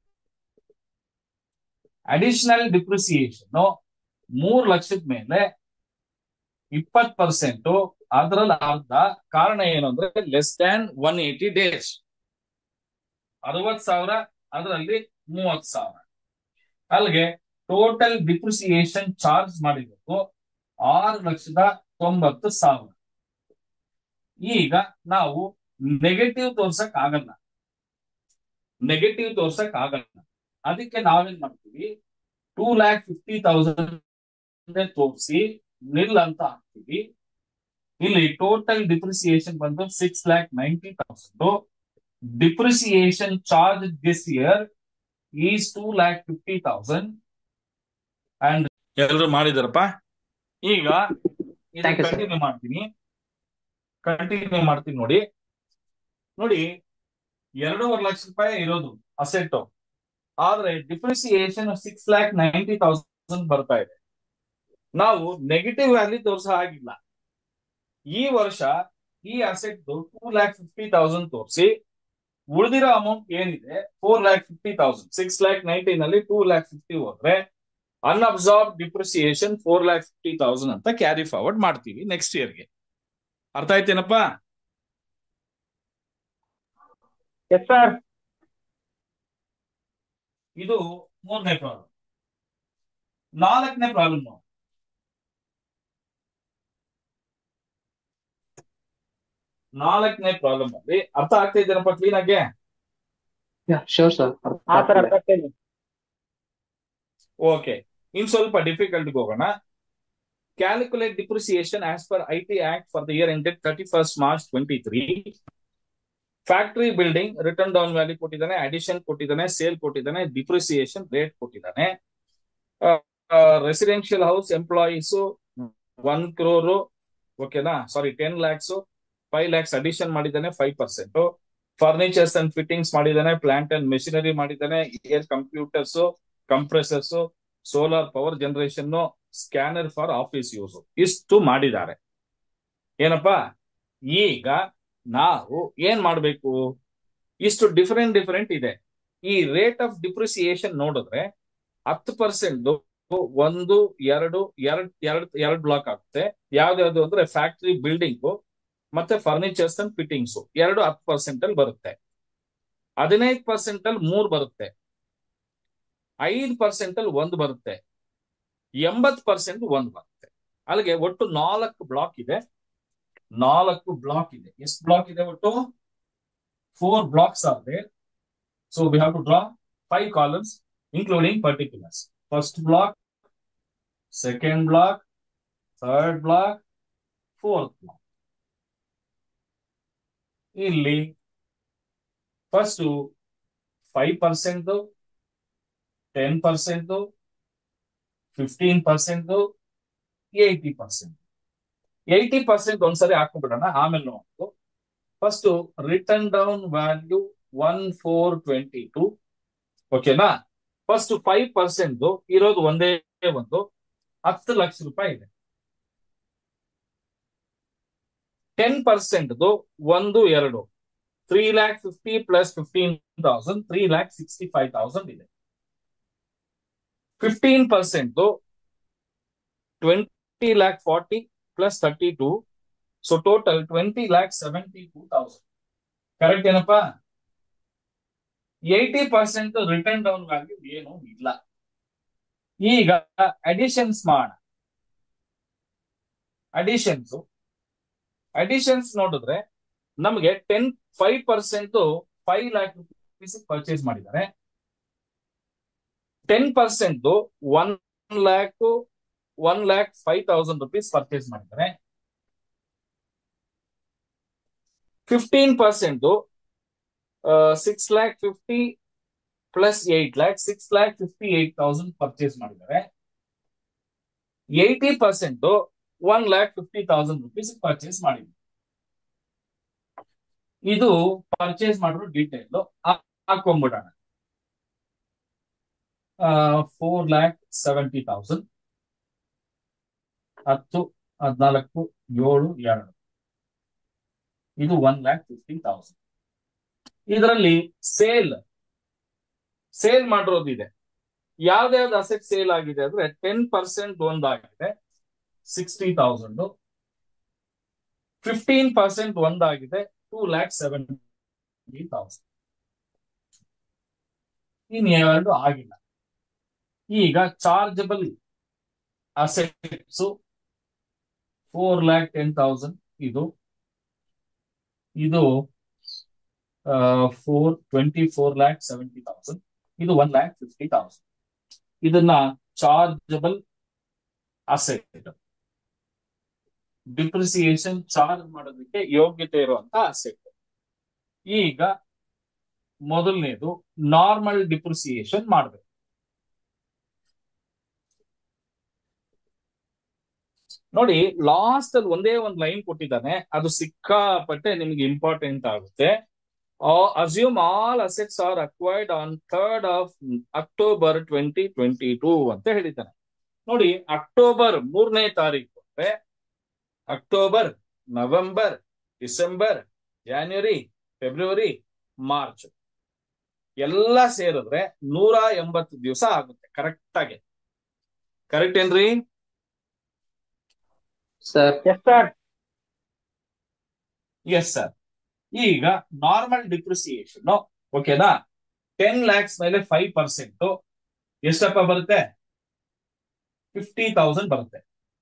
ಅಡಿಷನಲ್ ಡಿಪ್ರಿಸಿಯೇಷನ್ ಮೂರ್ ಲಕ್ಷದ ಮೇಲೆ ಇಪ್ಪತ್ ಪರ್ಸೆಂಟ್ ಅದರಲ್ಲಿ ಅರ್ಧ ಕಾರಣ ಏನು ಅಂದ್ರೆ less than one eighty days ಅರವತ್ ಸಾವಿರ ಅದರಲ್ಲಿ ಮೂವತ್ ಸಾವಿರ ಅಲ್ಲಿಗೆ ಟೋಟಲ್ ಡಿಪ್ರಿಸಿಯೇಷನ್ ಚಾರ್ಜ್ ಮಾಡಿರೋದು ಆರು ಲಕ್ಷದ ತೊಂಬತ್ತು ಸಾವಿರ ಈಗ ನಾವು ನೆಗೆಟಿವ್ ತೋರ್ಸಕ್ ಆಗಲ್ಲ ನೆಗೆಟಿವ್ ತೋರ್ಸಕ್ ಆಗಲ್ಲ ಅದಕ್ಕೆ ನಾವೇನ್ ಮಾಡ್ತೀವಿ ಟೂ ಲ್ಯಾಕ್ ಫಿಫ್ಟಿ ತೌಸಂಡ್ ತೋರಿಸಿ ನಿಲ್ ಅಂತ ಹಾಕ್ತೀವಿ ಇಲ್ಲಿ ಟೋಟಲ್ ಡಿಪ್ರಿಸಿಯೇಷನ್ ಬಂದು six lakh ninety thousand depreciation charge this year is two lakh fifty thousand and ಎಲ್ಲರೂ ಮಾಡಿದಾರಪ್ಪ ಈಗ Thank you, sir. ಕಂಟಿನ್ಯೂ ಮಾಡ್ತೀನಿ ಕಂಟಿನ್ಯೂ ಮಾಡ್ತೀನಿ ನೋಡಿ ನೋಡಿ ಎರಡೂವರೆ ಲಕ್ಷ ರೂಪಾಯಿ ಇರೋದು ಅಸೆಟ್ ಆದ್ರೆ depreciation six lakh ninety thousand ಬರ್ತಾ ಇದೆ ನಾವು ನೆಗೆಟಿವ್ ವ್ಯಾಲ್ಯೂ ತೋರ್ಸ ಆಗಿಲ್ಲ ಈ ವರ್ಷ ಈ asset two lakh fifty thousand ತೋರಿಸಿ ಉಳಿದಿರೋ ಅಮೌಂಟ್ ಏನಿದೆ four lakh fifty thousand six lakh nineteen ಅಲ್ಲಿ ಟೂ ಲ್ಯಾಕ್ ಫಿಫ್ಟಿ ಹೋದ್ರೆ unabsorbed depreciation four lakh fifty thousand ಅಂತ ಕ್ಯಾರಿ ಫಾರ್ವರ್ಡ್ ಮಾಡ್ತೀವಿ ನೆಕ್ಸ್ಟ್ ಇಯರ್ಗೆ ಅರ್ಥ ಆಯ್ತೇನಪ್ಪ ಎಸ್ ಸರ್ ಇದು ಮೂರನೇ ಪ್ರಾಬ್ಲಮ್ ನಾಲ್ಕನೇ ಪ್ರಾಬ್ಲಮ್ ನಾಲ್ಕನೇ ಪ್ರಾಬ್ಲಮ್ ಅಲ್ಲಿ ಅರ್ಥ ಆಗ್ತಾ ಇದ್ದೇನಪ್ಪ ಕ್ಲೀನ್ ಆಗಿ ಶೋರ್ ಸರ್ ಹಾ ಸರ್ ಅರ್ಥ ಆಗ್ತಾ ಇದೆ ಓಕೆ ಇನ್ ಸ್ವಲ್ಪ ಡಿಫಿಕಲ್ಟ್ ಹೋಗೋಣ calculate depreciation as per I T act for the year ended thirty first March twenty three factory building written down value ಕೊಟ್ಟಿದ್ದಾನೆ ಅಡಿಷನ್ ಕೊಟ್ಟಿದ್ದಾನೆ ಸೇಲ್ ಕೊಟ್ಟಿದ್ದಾನೆ ಡಿಪ್ರಿಸಿಯೇಷನ್ ರೇಟ್ ಕೊಟ್ಟಿದ್ದಾನೆ residential house employees one crore ಓಕೆನಾ sorry ten lakhs five lakhs addition ಮಾಡಿದ್ದಾನೆ five percent furnitures and fittings ಮಾಡಿದ್ದಾನೆ ಪ್ಲಾಂಟ್ ಅಂಡ್ ಮೆಷಿನರಿ ಮಾಡಿದ್ದಾನೆ air computers compressors solar power generation scanner for office use ಇಷ್ಟು ಮಾಡಿದ್ದಾರೆ ಏನಪ್ಪಾ ಈಗ ನಾವು ಏನ್ ಮಾಡ್ಬೇಕು ಇಷ್ಟು ಡಿಫರೆಂಟ್ ಡಿಫರೆಂಟ್ ಇದೆ ಈ ರೇಟ್ ಆಫ್ ಡಿಪ್ರಿಸಿಯೇಷನ್ ನೋಡಿದ್ರೆ ಹತ್ತು ಪರ್ಸೆಂಟ್ ಒಂದು ಎರಡು ಎರಡ್ ಎರಡ್ ಎರಡ್ ಬ್ಲಾಕ್ ಆಗುತ್ತೆ ಯಾವ್ದ್ಯಾವ್ದು ಅಂದ್ರೆ ಫ್ಯಾಕ್ಟರಿ ಬಿಲ್ಡಿಂಗು ಮತ್ತೆ ಫರ್ನಿಚರ್ಸ್ ಅಂಡ್ ಫಿಟ್ಟಿಂಗ್ಸ್ ಎರಡು ಹತ್ತು ಪರ್ಸೆಂಟ್ ಅಲ್ಲಿ ಬರುತ್ತೆ ಹದಿನೈದು ಪರ್ಸೆಂಟ್ ಅಲ್ಲಿ ಮೂರ್ ಬರುತ್ತೆ ಐದು ಪರ್ಸೆಂಟ್ ಅಲ್ಲಿ ಒಂದು ಬರುತ್ತೆ ಎಂಬತ್ ಪರ್ಸೆಂಟ್ ಒಂದು ಬರುತ್ತೆ ಅಲ್ಲಿಗೆ ಒಟ್ಟು ನಾಲ್ಕು ಬ್ಲಾಕ್ ಇದೆ ನಾಲ್ಕು ಬ್ಲಾಕ್ ಇದೆ ಎಷ್ಟು ಬ್ಲಾಕ್ ಇದೆ ಒಟ್ಟು ಫೋರ್ ಬ್ಲಾಕ್ಸ್ ಆದ್ರೆ so we have to draw five columns including particulars first block second block third block fourth block ಇಲ್ಲಿ first five percent ten percent fifteen percent eighty percent eighty percent ಒಂದ್ಸರಿ ಹಾಕೊಂಡ್ಬಿಡೋಣ ಆಮೇಲೆ ನೋಡೋದು first written down value one four twenty two ಓಕೆನಾ ಫಸ್ಟ್ ಫೈವ್ ಪರ್ಸೆಂಟ್ ಇರೋದು ಒಂದೇ ಒಂದು ಹತ್ತು ಲಕ್ಷ ರೂಪಾಯಿ ಇದೆ ಟೆನ್ ಪರ್ಸೆಂಟ್ ಒಂದು ಎರಡು three lakh fifty plus fifteen thousand three lakh sixty five thousand ಇದೆ fifteen percent twenty fifty lakh forty plus thirty two so total twenty lakh seventy two thousand correct ಏನಪ್ಪಾ eighty percent written down value ಏನು ಇಲ್ಲ ಈಗ ಅಡಿಷನ್ಸ್ ಮಾಡ ಅಡಿಷನ್ಸ್ ಅಡಿಷನ್ಸ್ ನೋಡಿದ್ರೆ ನಮಗೆ ten five percent five lakh rupees purchase ಮಾಡಿದ್ದಾರೆ ten percent one lakh one lakh five thousand rupees purchase ಮಾಡಿದ್ದಾರೆ fifteen percent six lakh fifty plus eight lakh six lakh fifty eight thousand purchase ಮಾಡಿದ್ದಾರೆ eighty percent one lakh fifty thousand rupees purchase ಮಾಡಿದ್ರು ಇದು ಪರ್ಚೇಸ್ ಮಾಡಿರೋ ಡೀಟೇಲ್ ಹಾಕೊಂಡ್ಬಿಡೋಣ ಫೋರ್ ಲ್ಯಾಕ್ ಸೆವೆಂಟಿ ತೌಸಂಡ್ ಹತ್ತು ಹದಿನಾಲ್ಕು ಏಳು ಎರಡು ಇದು ಒನ್ ಲ್ಯಾಕ್ ಫಿಫ್ಟಿ ತೌಸಂಡ್ ಇದರಲ್ಲಿ ಸೇಲ್ ಸೇಲ್ ಮಾಡಿರೋದಿದೆ ಯಾವ್ದಾವ್ದು ಅಸೆಟ್ ಸೇಲ್ ಆಗಿದೆ ಅಂದ್ರೆ ಟೆನ್ ಪರ್ಸೆಂಟ್ ಒಂದಾಗಿದೆ ಸಿಕ್ಸ್ಟಿ ತೌಸಂಡ್ ಫಿಫ್ಟೀನ್ ಪರ್ಸೆಂಟ್ ಒಂದಾಗಿದೆ ಟೂ ಲ್ಯಾಕ್ ಸೆವೆಂಟಿ ತೌಸಂಡ್ ಇನ್ ಎರಡು ಆಗಿಲ್ಲ ಈಗ chargeable assets four lakh ten thousand ಇದು ಇದು four twenty four lakh seventy thousand ಇದು ಒನ್ ಲ್ಯಾಕ್ ಫಿಫ್ಟಿ ತೌಸಂಡ್ ಇದನ್ನ ಚಾರ್ಜಬಲ್ ಅಸೆಟ್ ಡಿಪ್ರಿಸಿಯೇಷನ್ ಚಾರ್ಜ್ ಮಾಡೋದಕ್ಕೆ ಯೋಗ್ಯತೆ ಇರುವಂತ ಅಸೆಟ್ ಈಗ ಮೊದಲನೇದು ನಾರ್ಮಲ್ ಡಿಪ್ರಿಸಿಯೇಷನ್ ಮಾಡಬೇಕು ನೋಡಿ ಲಾಸ್ಟ್ ಅಲ್ಲಿ ಒಂದೇ ಒಂದು ಲೈನ್ ಕೊಟ್ಟಿದ್ದಾನೆ ಅದು ಸಿಕ್ಕಾಪಟ್ಟೆ ನಿಮ್ಗೆ ಇಂಪಾರ್ಟೆಂಟ್ ಆಗುತ್ತೆ assume all assets are acquired on third of October twenty twenty two ಅಂತ ಹೇಳಿದ್ದಾನೆ ನೋಡಿ ಅಕ್ಟೋಬರ್ ಮೂರನೇ ತಾರೀಕು ಅಂದ್ರೆ October November December January February March ಎಲ್ಲ ಸೇರಿದ್ರೆ ನೂರ ಎಂಬತ್ತು ದಿವಸ ಆಗುತ್ತೆ ಕರೆಕ್ಟ್ ಆಗಿ ಕರೆಕ್ಟ್ ಏನ್ರಿ sir yes sir yes sir ಈಗ ನಾರ್ಮಲ್ ಡಿಪ್ರಿಸಿಯೇಷನ್ ಓಕೆನಾ ಟೆನ್ ಲ್ಯಾಕ್ಸ್ ಮೇಲೆ ಫೈವ್ ಪರ್ಸೆಂಟ್ ಎಷ್ಟಪ್ಪ ಬರುತ್ತೆ ಫಿಫ್ಟಿ ತೌಸಂಡ್ ಬರುತ್ತೆ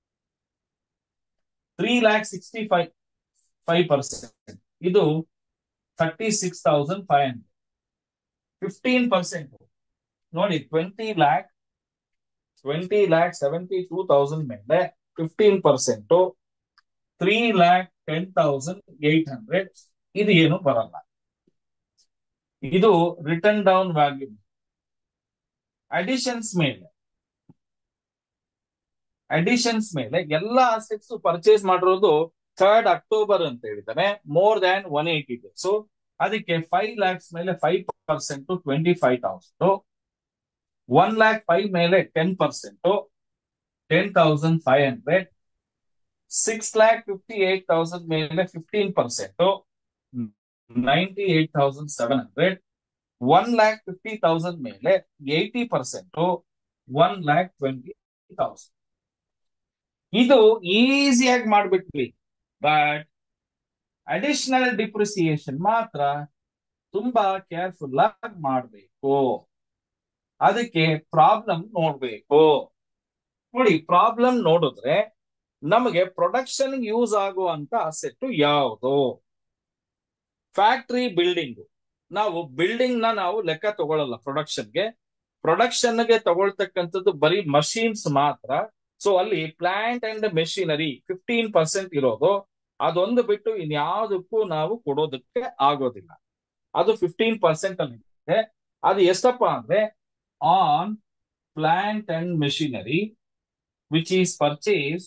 three lakh sixty five five percent ಇದು thirty six thousand five hundred fifteen percent ನೋಡಿ twenty lakh twenty lakh seventy two thousand ಮೇಲೆ fifteen percent three lakh ten thousand eight hundred ಇದು ಏನು ಬರಲ್ಲ ಇದು ರಿಟರ್ನ್ ಡೌನ್ ವ್ಯಾಲ್ಯೂ ಅಡಿಷನ್ಸ್ ಮೇಲೆ ಅಡಿಷನ್ಸ್ ಮೇಲೆ ಎಲ್ಲ ಅಸೆಟ್ಸ್ ಪರ್ಚೇಸ್ ಮಾಡಿರೋದು ಥರ್ಡ್ ಅಕ್ಟೋಬರ್ ಅಂತ ಹೇಳಿದ್ದಾನೆ more than one eighty so ಅದಕ್ಕೆ ಫೈವ್ ಲ್ಯಾಕ್ಸ್ ಮೇಲೆ five percent twenty five thousand one lakh five ಮೇಲೆ ten percent ten thousand five hundred six lakh fifty eight thousand ಮೇಲೆ fifteen percent ninety eight thousand seven hundred one lakh fifty thousand ಮೇಲೆ eighty percent one lakh twenty thousand ಇದು ಈಸಿಯಾಗಿ ಮಾಡ್ಬಿಟ್ವಿ ಬಟ್ ಅಡಿಷನಲ್ ಡಿಪ್ರಿಸಿಯೇಷನ್ ಮಾತ್ರ ತುಂಬಾ ಕೇರ್ಫುಲ್ ಆಗಿ ಮಾಡಬೇಕು ಅದಕ್ಕೆ ಪ್ರಾಬ್ಲಮ್ ನೋಡ್ಬೇಕು ನೋಡಿ ಪ್ರಾಬ್ಲಮ್ ನೋಡಿದ್ರೆ ನಮಗೆ ಪ್ರೊಡಕ್ಷನ್ ಯೂಸ್ ಆಗುವಂತ ಅಸೆಟ್ ಯಾವುದು ಫ್ಯಾಕ್ಟ್ರಿ ಬಿಲ್ಡಿಂಗ್ ನಾವು ಬಿಲ್ಡಿಂಗ್ ನ ನಾವು ಲೆಕ್ಕ ತಗೊಳ್ಳಲ್ಲ ಪ್ರೊಡಕ್ಷನ್ಗೆ ಪ್ರೊಡಕ್ಷನ್ಗೆ ತಗೊಳ್ತಕ್ಕಂಥದ್ದು ಬರೀ ಮಷೀನ್ಸ್ ಮಾತ್ರ ಸೊ ಅಲ್ಲಿ plant and machinery fifteen percent ಇರೋದು ಅದೊಂದು ಬಿಟ್ಟು ಇನ್ಯಾವುದಕ್ಕೂ ನಾವು ಕೊಡೋದಕ್ಕೆ ಆಗೋದಿಲ್ಲ ಅದು ಫಿಫ್ಟೀನ್ ಪರ್ಸೆಂಟ್ ಅಲ್ಲಿ ಇದೆ ಅದು ಎಷ್ಟಪ್ಪ ಅಂದ್ರೆ on plant and machinery which is purchase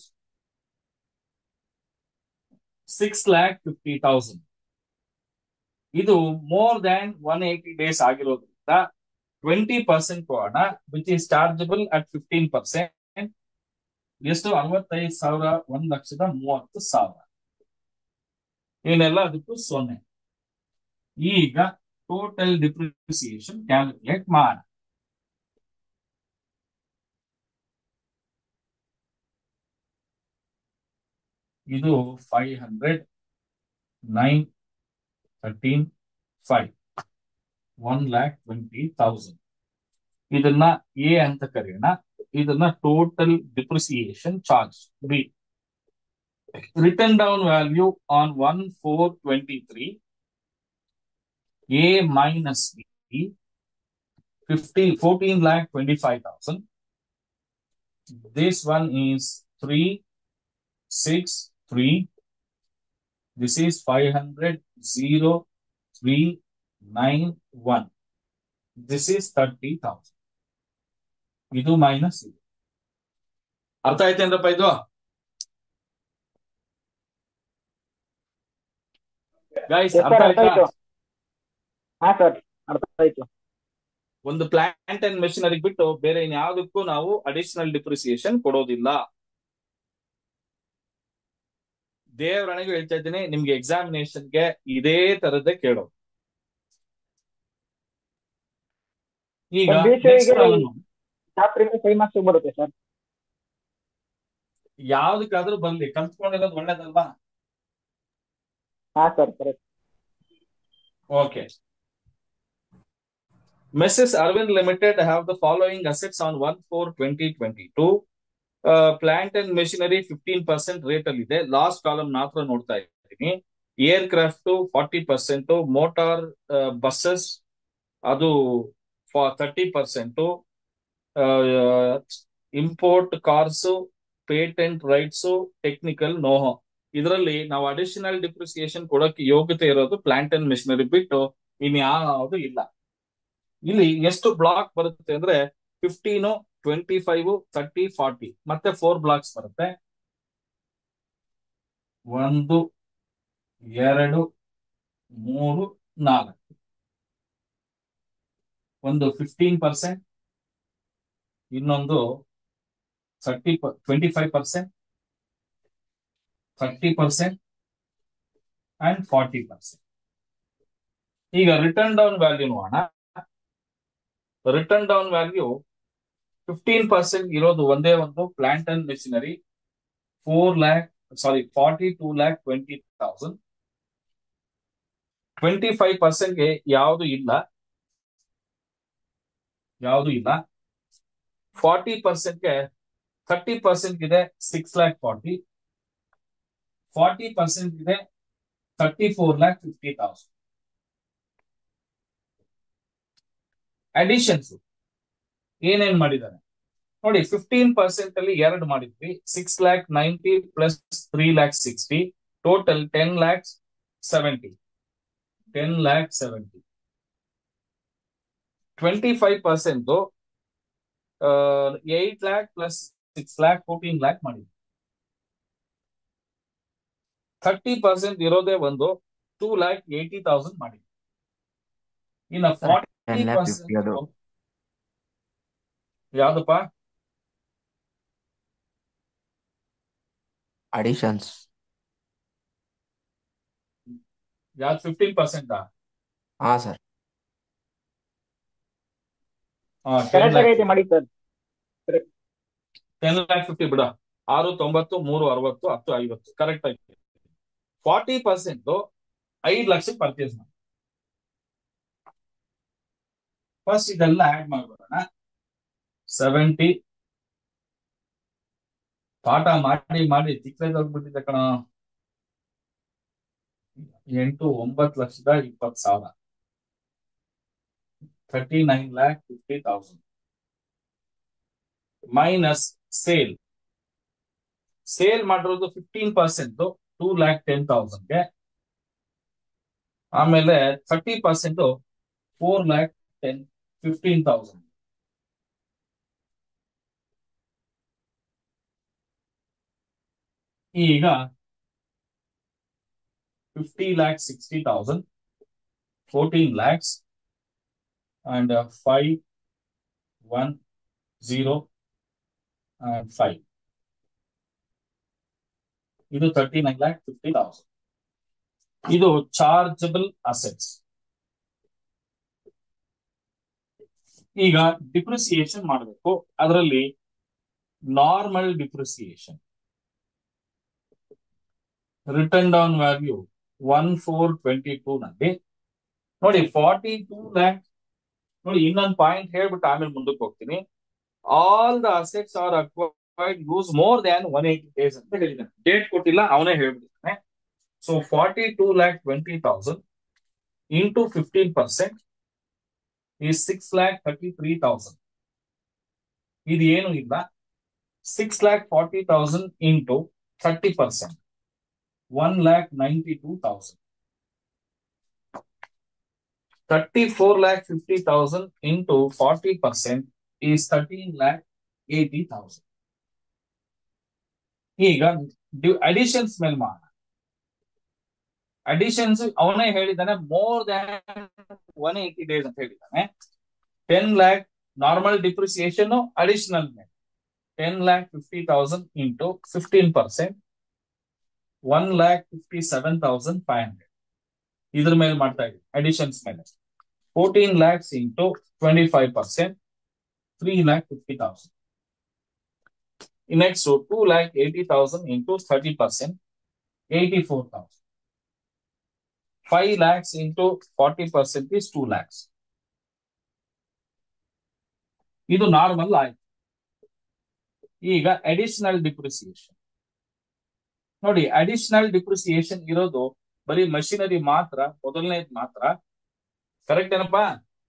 six lakh fifty thousand ಇದು more than one eighty days ಆಗಿರೋದ್ರಿಂದ ಟ್ವೆಂಟಿ ಪರ್ಸೆಂಟ್ ಕೊಡೋಣ which is chargeable at fifteen percent ಎಷ್ಟು ಅರವತ್ತೈದು ಸಾವಿರ ಒಂದ್ ಲಕ್ಷದ ಮೂವತ್ತು ಸಾವಿರ ಏನೆಲ್ಲ ಅದಕ್ಕೂ ಸೊನ್ನೆ ಈಗ ಟೋಟಲ್ ಡಿಪ್ರಿಸಿಯೇಷನ್ ಕ್ಯಾಲ್ಕುಲೇಟ್ ಮಾಡ ಇದು five hundred nine thirteen five one lakh twenty thousand ಇದನ್ನ ಎ ಅಂತ ಕರೆಯೋಣ ಇದನ್ನ total depreciation charge B written down value on 1423 A minus B 50 14 lakh 25,000 this one is 3 6 3 this is 500 0 3 9 1 this is 30,000 ಇದು ಮೈನಸ್ ಇದು ಅರ್ಥ ಆಯ್ತೇನ್ರಪ್ಪ ಇದು ಗೈಸ್ ಎಸ್ ಅರ್ಥ ಸರ್ ಅರ್ಥ ಆಯ್ತಾ ಆಯ್ತು ಹಾ ಸರ್ ಅರ್ಥ ಆಯ್ತು ಒಂದು ಪ್ಲಾಂಟ್ ಅಂಡ್ ಮೆಷಿನರಿ ಬಿಟ್ಟು ಬೇರೆ ಇನ್ಯಾವುದಕ್ಕೂ ನಾವು ಅಡಿಷನಲ್ ಡಿಪ್ರಿಸಿಯೇಷನ್ ಕೊಡೋದಿಲ್ಲ ದೇವರಣೆಗೂ ಹೇಳ್ತಾ ಇದ್ದೀನಿ ನಿಮ್ಗೆ ಎಕ್ಸಾಮಿನೇಷನ್ಗೆ ಇದೇ ತರದ್ದೇ ಕೇಳೋದು ಈಗ ಸರ್, BCI next ಗೆ problem. ಚಾಪ್ಟರ್ ಫೈವ್ ಮಾರ್ಕ್ಸ್ ಬರುತ್ತೆ ಸರ್ ಯಾವ್ದಕ್ಕಾದ್ರೂ ಬರ್ಲಿ ಕಲ್ತ್ಕೊಂಡಿರೋದು ಒಳ್ಳೇದಲ್ವಾ ಹಾ sir correct Okay. Mrs. Arvind Limited have the following assets on 1-4-2022. Uh, plant and machinery 15% rate ಅಲ್ಲಿ ಇದೆ ಲಾಸ್ಟ್ ಕಾಲಮ್ ಮಾತ್ರ ನೋಡ್ತಾ ಇದ್ದೀನಿ aircraft forty percent motor buses ಅದು thirty percent import cars patent rights technical know how ಇದರಲ್ಲಿ ನಾವು ಅಡಿಷನಲ್ ಡಿಪ್ರಿಸಿಯೇಷನ್ ಕೊಡಕ್ಕೆ ಯೋಗ್ಯತೆ ಇರೋದು ಪ್ಲಾಂಟ್ ಅಂಡ್ ಮಿಷನರಿ ಬಿಟ್ಟು ಇನ್ಯಾವುದು ಇಲ್ಲ ಇಲ್ಲಿ ಎಷ್ಟು ಬ್ಲಾಕ್ ಬರುತ್ತೆ ಅಂದ್ರೆ fifteen twenty five thirty forty ಮತ್ತೆ ಫೋರ್ ಬ್ಲಾಕ್ಸ್ ಬರುತ್ತೆ ಒಂದು ಎರಡು ಮೂರು ನಾಲ್ಕು ಒಂದು ಫಿಫ್ಟೀನ್ ಪರ್ಸೆಂಟ್ ಇನ್ನೊಂದು thirty twenty five percent thirty percent and forty percent ಈಗ ರಿಟರ್ನ್ ಡೌನ್ ವ್ಯಾಲ್ಯೂ ನೋಡೋಣ written down value fifteen percent ಇರೋದು ಒಂದೇ ಒಂದು plant and machinery four lakh sorry forty two lakh twenty thousand twenty five ಪರ್ಸೆಂಟ್ಗೆ ಯಾವುದು ಇಲ್ಲ ಯಾವುದು ಇಲ್ಲ ಫಾರ್ಟಿ ಪರ್ಸೆಂಟ್ಗೆ ಥರ್ಟಿ ಪರ್ಸೆಂಟ್ ಇದೆ six lakh forty forty percent ಇದೆ thirty four lakh fifty thousand additions ಏನೇನ್ ಮಾಡಿದ್ದಾರೆ ನೋಡಿ ಫಿಫ್ಟೀನ್ ಪರ್ಸೆಂಟ್ ಅಲ್ಲಿ ಎರಡು ಮಾಡಿದ್ವಿ six lakh ninety plus three lakh sixty total ten lakh seventy ten lakh seventy twenty five percent eight lakh plus six lakh fourteen lakh ಮಾಡಿದ್ವಿ ಥರ್ಟಿ ಪರ್ಸೆಂಟ್ ಇರೋದೇ ಒಂದು ಟೂ ಲ್ಯಾಕ್ ಏಯ್ಟಿ ತೌಸಂಡ್ ಮಾಡಿದ್ವಿ ಇನ್ನ ಫಾರ್ಟಿ ಟೆನ್ ಲ್ಯಾಕ್ ಫಿಫ್ಟಿ ಅದು ಯಾವ್ದಪ್ಪ ಅಡಿಷನ್ಸ್ ಯಾವ್ದು ಫಿಫ್ಟೀನ್ ಪರ್ಸೆಂಟ್ ಹಾ ಸರ್ ಕರೆಕ್ಟ್ ಆಗೈತೆ ಮಾಡಿ ಸರ್ ಟೆನ್ ಲ್ಯಾಕ್ ಫಿಫ್ಟಿ ಬಿಡ ಆರು ತೊಂಬತ್ತು ಮೂರು ಅರವತ್ತು ಹತ್ತು ಐವತ್ತು ಕರೆಕ್ಟ್ ಆಗಿ ಫಾರ್ಟಿ ಪರ್ಸೆಂಟ್ ಐದು ಲಕ್ಷ ಪರ್ಚೇಸ್ ಮಾಡಿ ಫಸ್ಟ್ ಇದೆಲ್ಲ ಆಡ್ ಮಾಡ್ಬಿಡೋಣ ಸೆವೆಂಟಿ ಪಾಠ ಮಾಡಿ ಮಾಡಿ ತಿಕ್ಕೇದೋಗ್ಬಿಟ್ಟಿದೆ ಕಣ ಎಂಟು ಒಂಬತ್ತು ಲಕ್ಷದ ಇಪ್ಪತ್ತು ಸಾವಿರ thirty nine lakh fifty thousand minus sale sale ಮಾಡಿರೋದು fifteen percent two lakh ten ತೌಸಂಡ್ಗೆ ಆಮೇಲೆ thirty percent four lakh ten fifteen thousand ಈಗ fifty lakh sixty thousand fourteen lakhs and five one zero and five ಇದು thirty nine lakh fifty thousand ಇದು ಚಾರ್ಜಬಲ್ ಅಸೆಟ್ಸ್ ಈಗ ಡಿಪ್ರಿಸಿಯೇಷನ್ ಮಾಡಬೇಕು ಅದರಲ್ಲಿ normal depreciation written down value one four twenty two ನಲ್ಲಿ ನೋಡಿ ಫಾರ್ಟಿ ಟೂ ಲ್ಯಾಕ್ ನೋಡಿ ಇನ್ನೊಂದು ಪಾಯಿಂಟ್ ಹೇಳ್ಬಿಟ್ಟು ಆಮೇಲೆ ಮುಂದಕ್ಕೆ ಹೋಗ್ತೀನಿ all the assets are acquired use more than one eighty days ಅಂತ ಹೇಳಿದ್ದಾನೆ ಡೇಟ್ ಕೊಟ್ಟಿಲ್ಲ ಅವನೇ ಹೇಳ್ಬಿಟ್ಟಿದ್ದಾನೆ so forty two lakh twenty thousand into fifteen percent ಈ six lakh thirty three thousand ಇದು ಏನು ಇಲ್ಲ six lakh forty thousand into thirty percent one lakh ninety two thousand thirty four lakh fifty thousand into forty percent is thirteen lakh eighty thousand ಈಗ ಅಡಿಷನ್ಸ್ ಮೇಲೆ ಮಾಡೋಣ ಅಡಿಷನ್ಸ್ ಅವನೇ ಹೇಳಿದ್ದಾನೆ more than one eighty days ಅಂತ ಹೇಳಿದ್ದಾನೆ ten lakh normal depreciation additional ಮೇಲೆ ten lakh fifty thousand into fifteen percent one lakh fifty seven thousand five hundred ಇದ್ರ ಮೇಲೆ ಮಾಡ್ತಾ ಇದ್ದೀವಿ ಅಡಿಷನ್ಸ್ ಮೇಲೆ fourteen lakhs into twenty five percent three lakh fifty thousand next two lakh eighty thousand into thirty percent eighty four thousand five lakhs into forty percent is two lakhs ಇದು ನಾರ್ಮಲ್ ಆಯ್ತು ಈಗ ಅಡಿಷನಲ್ ಡಿಪ್ರಿಸಿಯೇಷನ್ ನೋಡಿ ಅಡಿಷನಲ್ ಡಿಪ್ರಿಸಿಯೇಷನ್ ಇರೋದು ಬರೀ ಮಷಿನರಿ ಮಾತ್ರ ಮೊದಲನೇದು ಮಾತ್ರ ಕರೆಕ್ಟ್ ಏನಪ್ಪಾ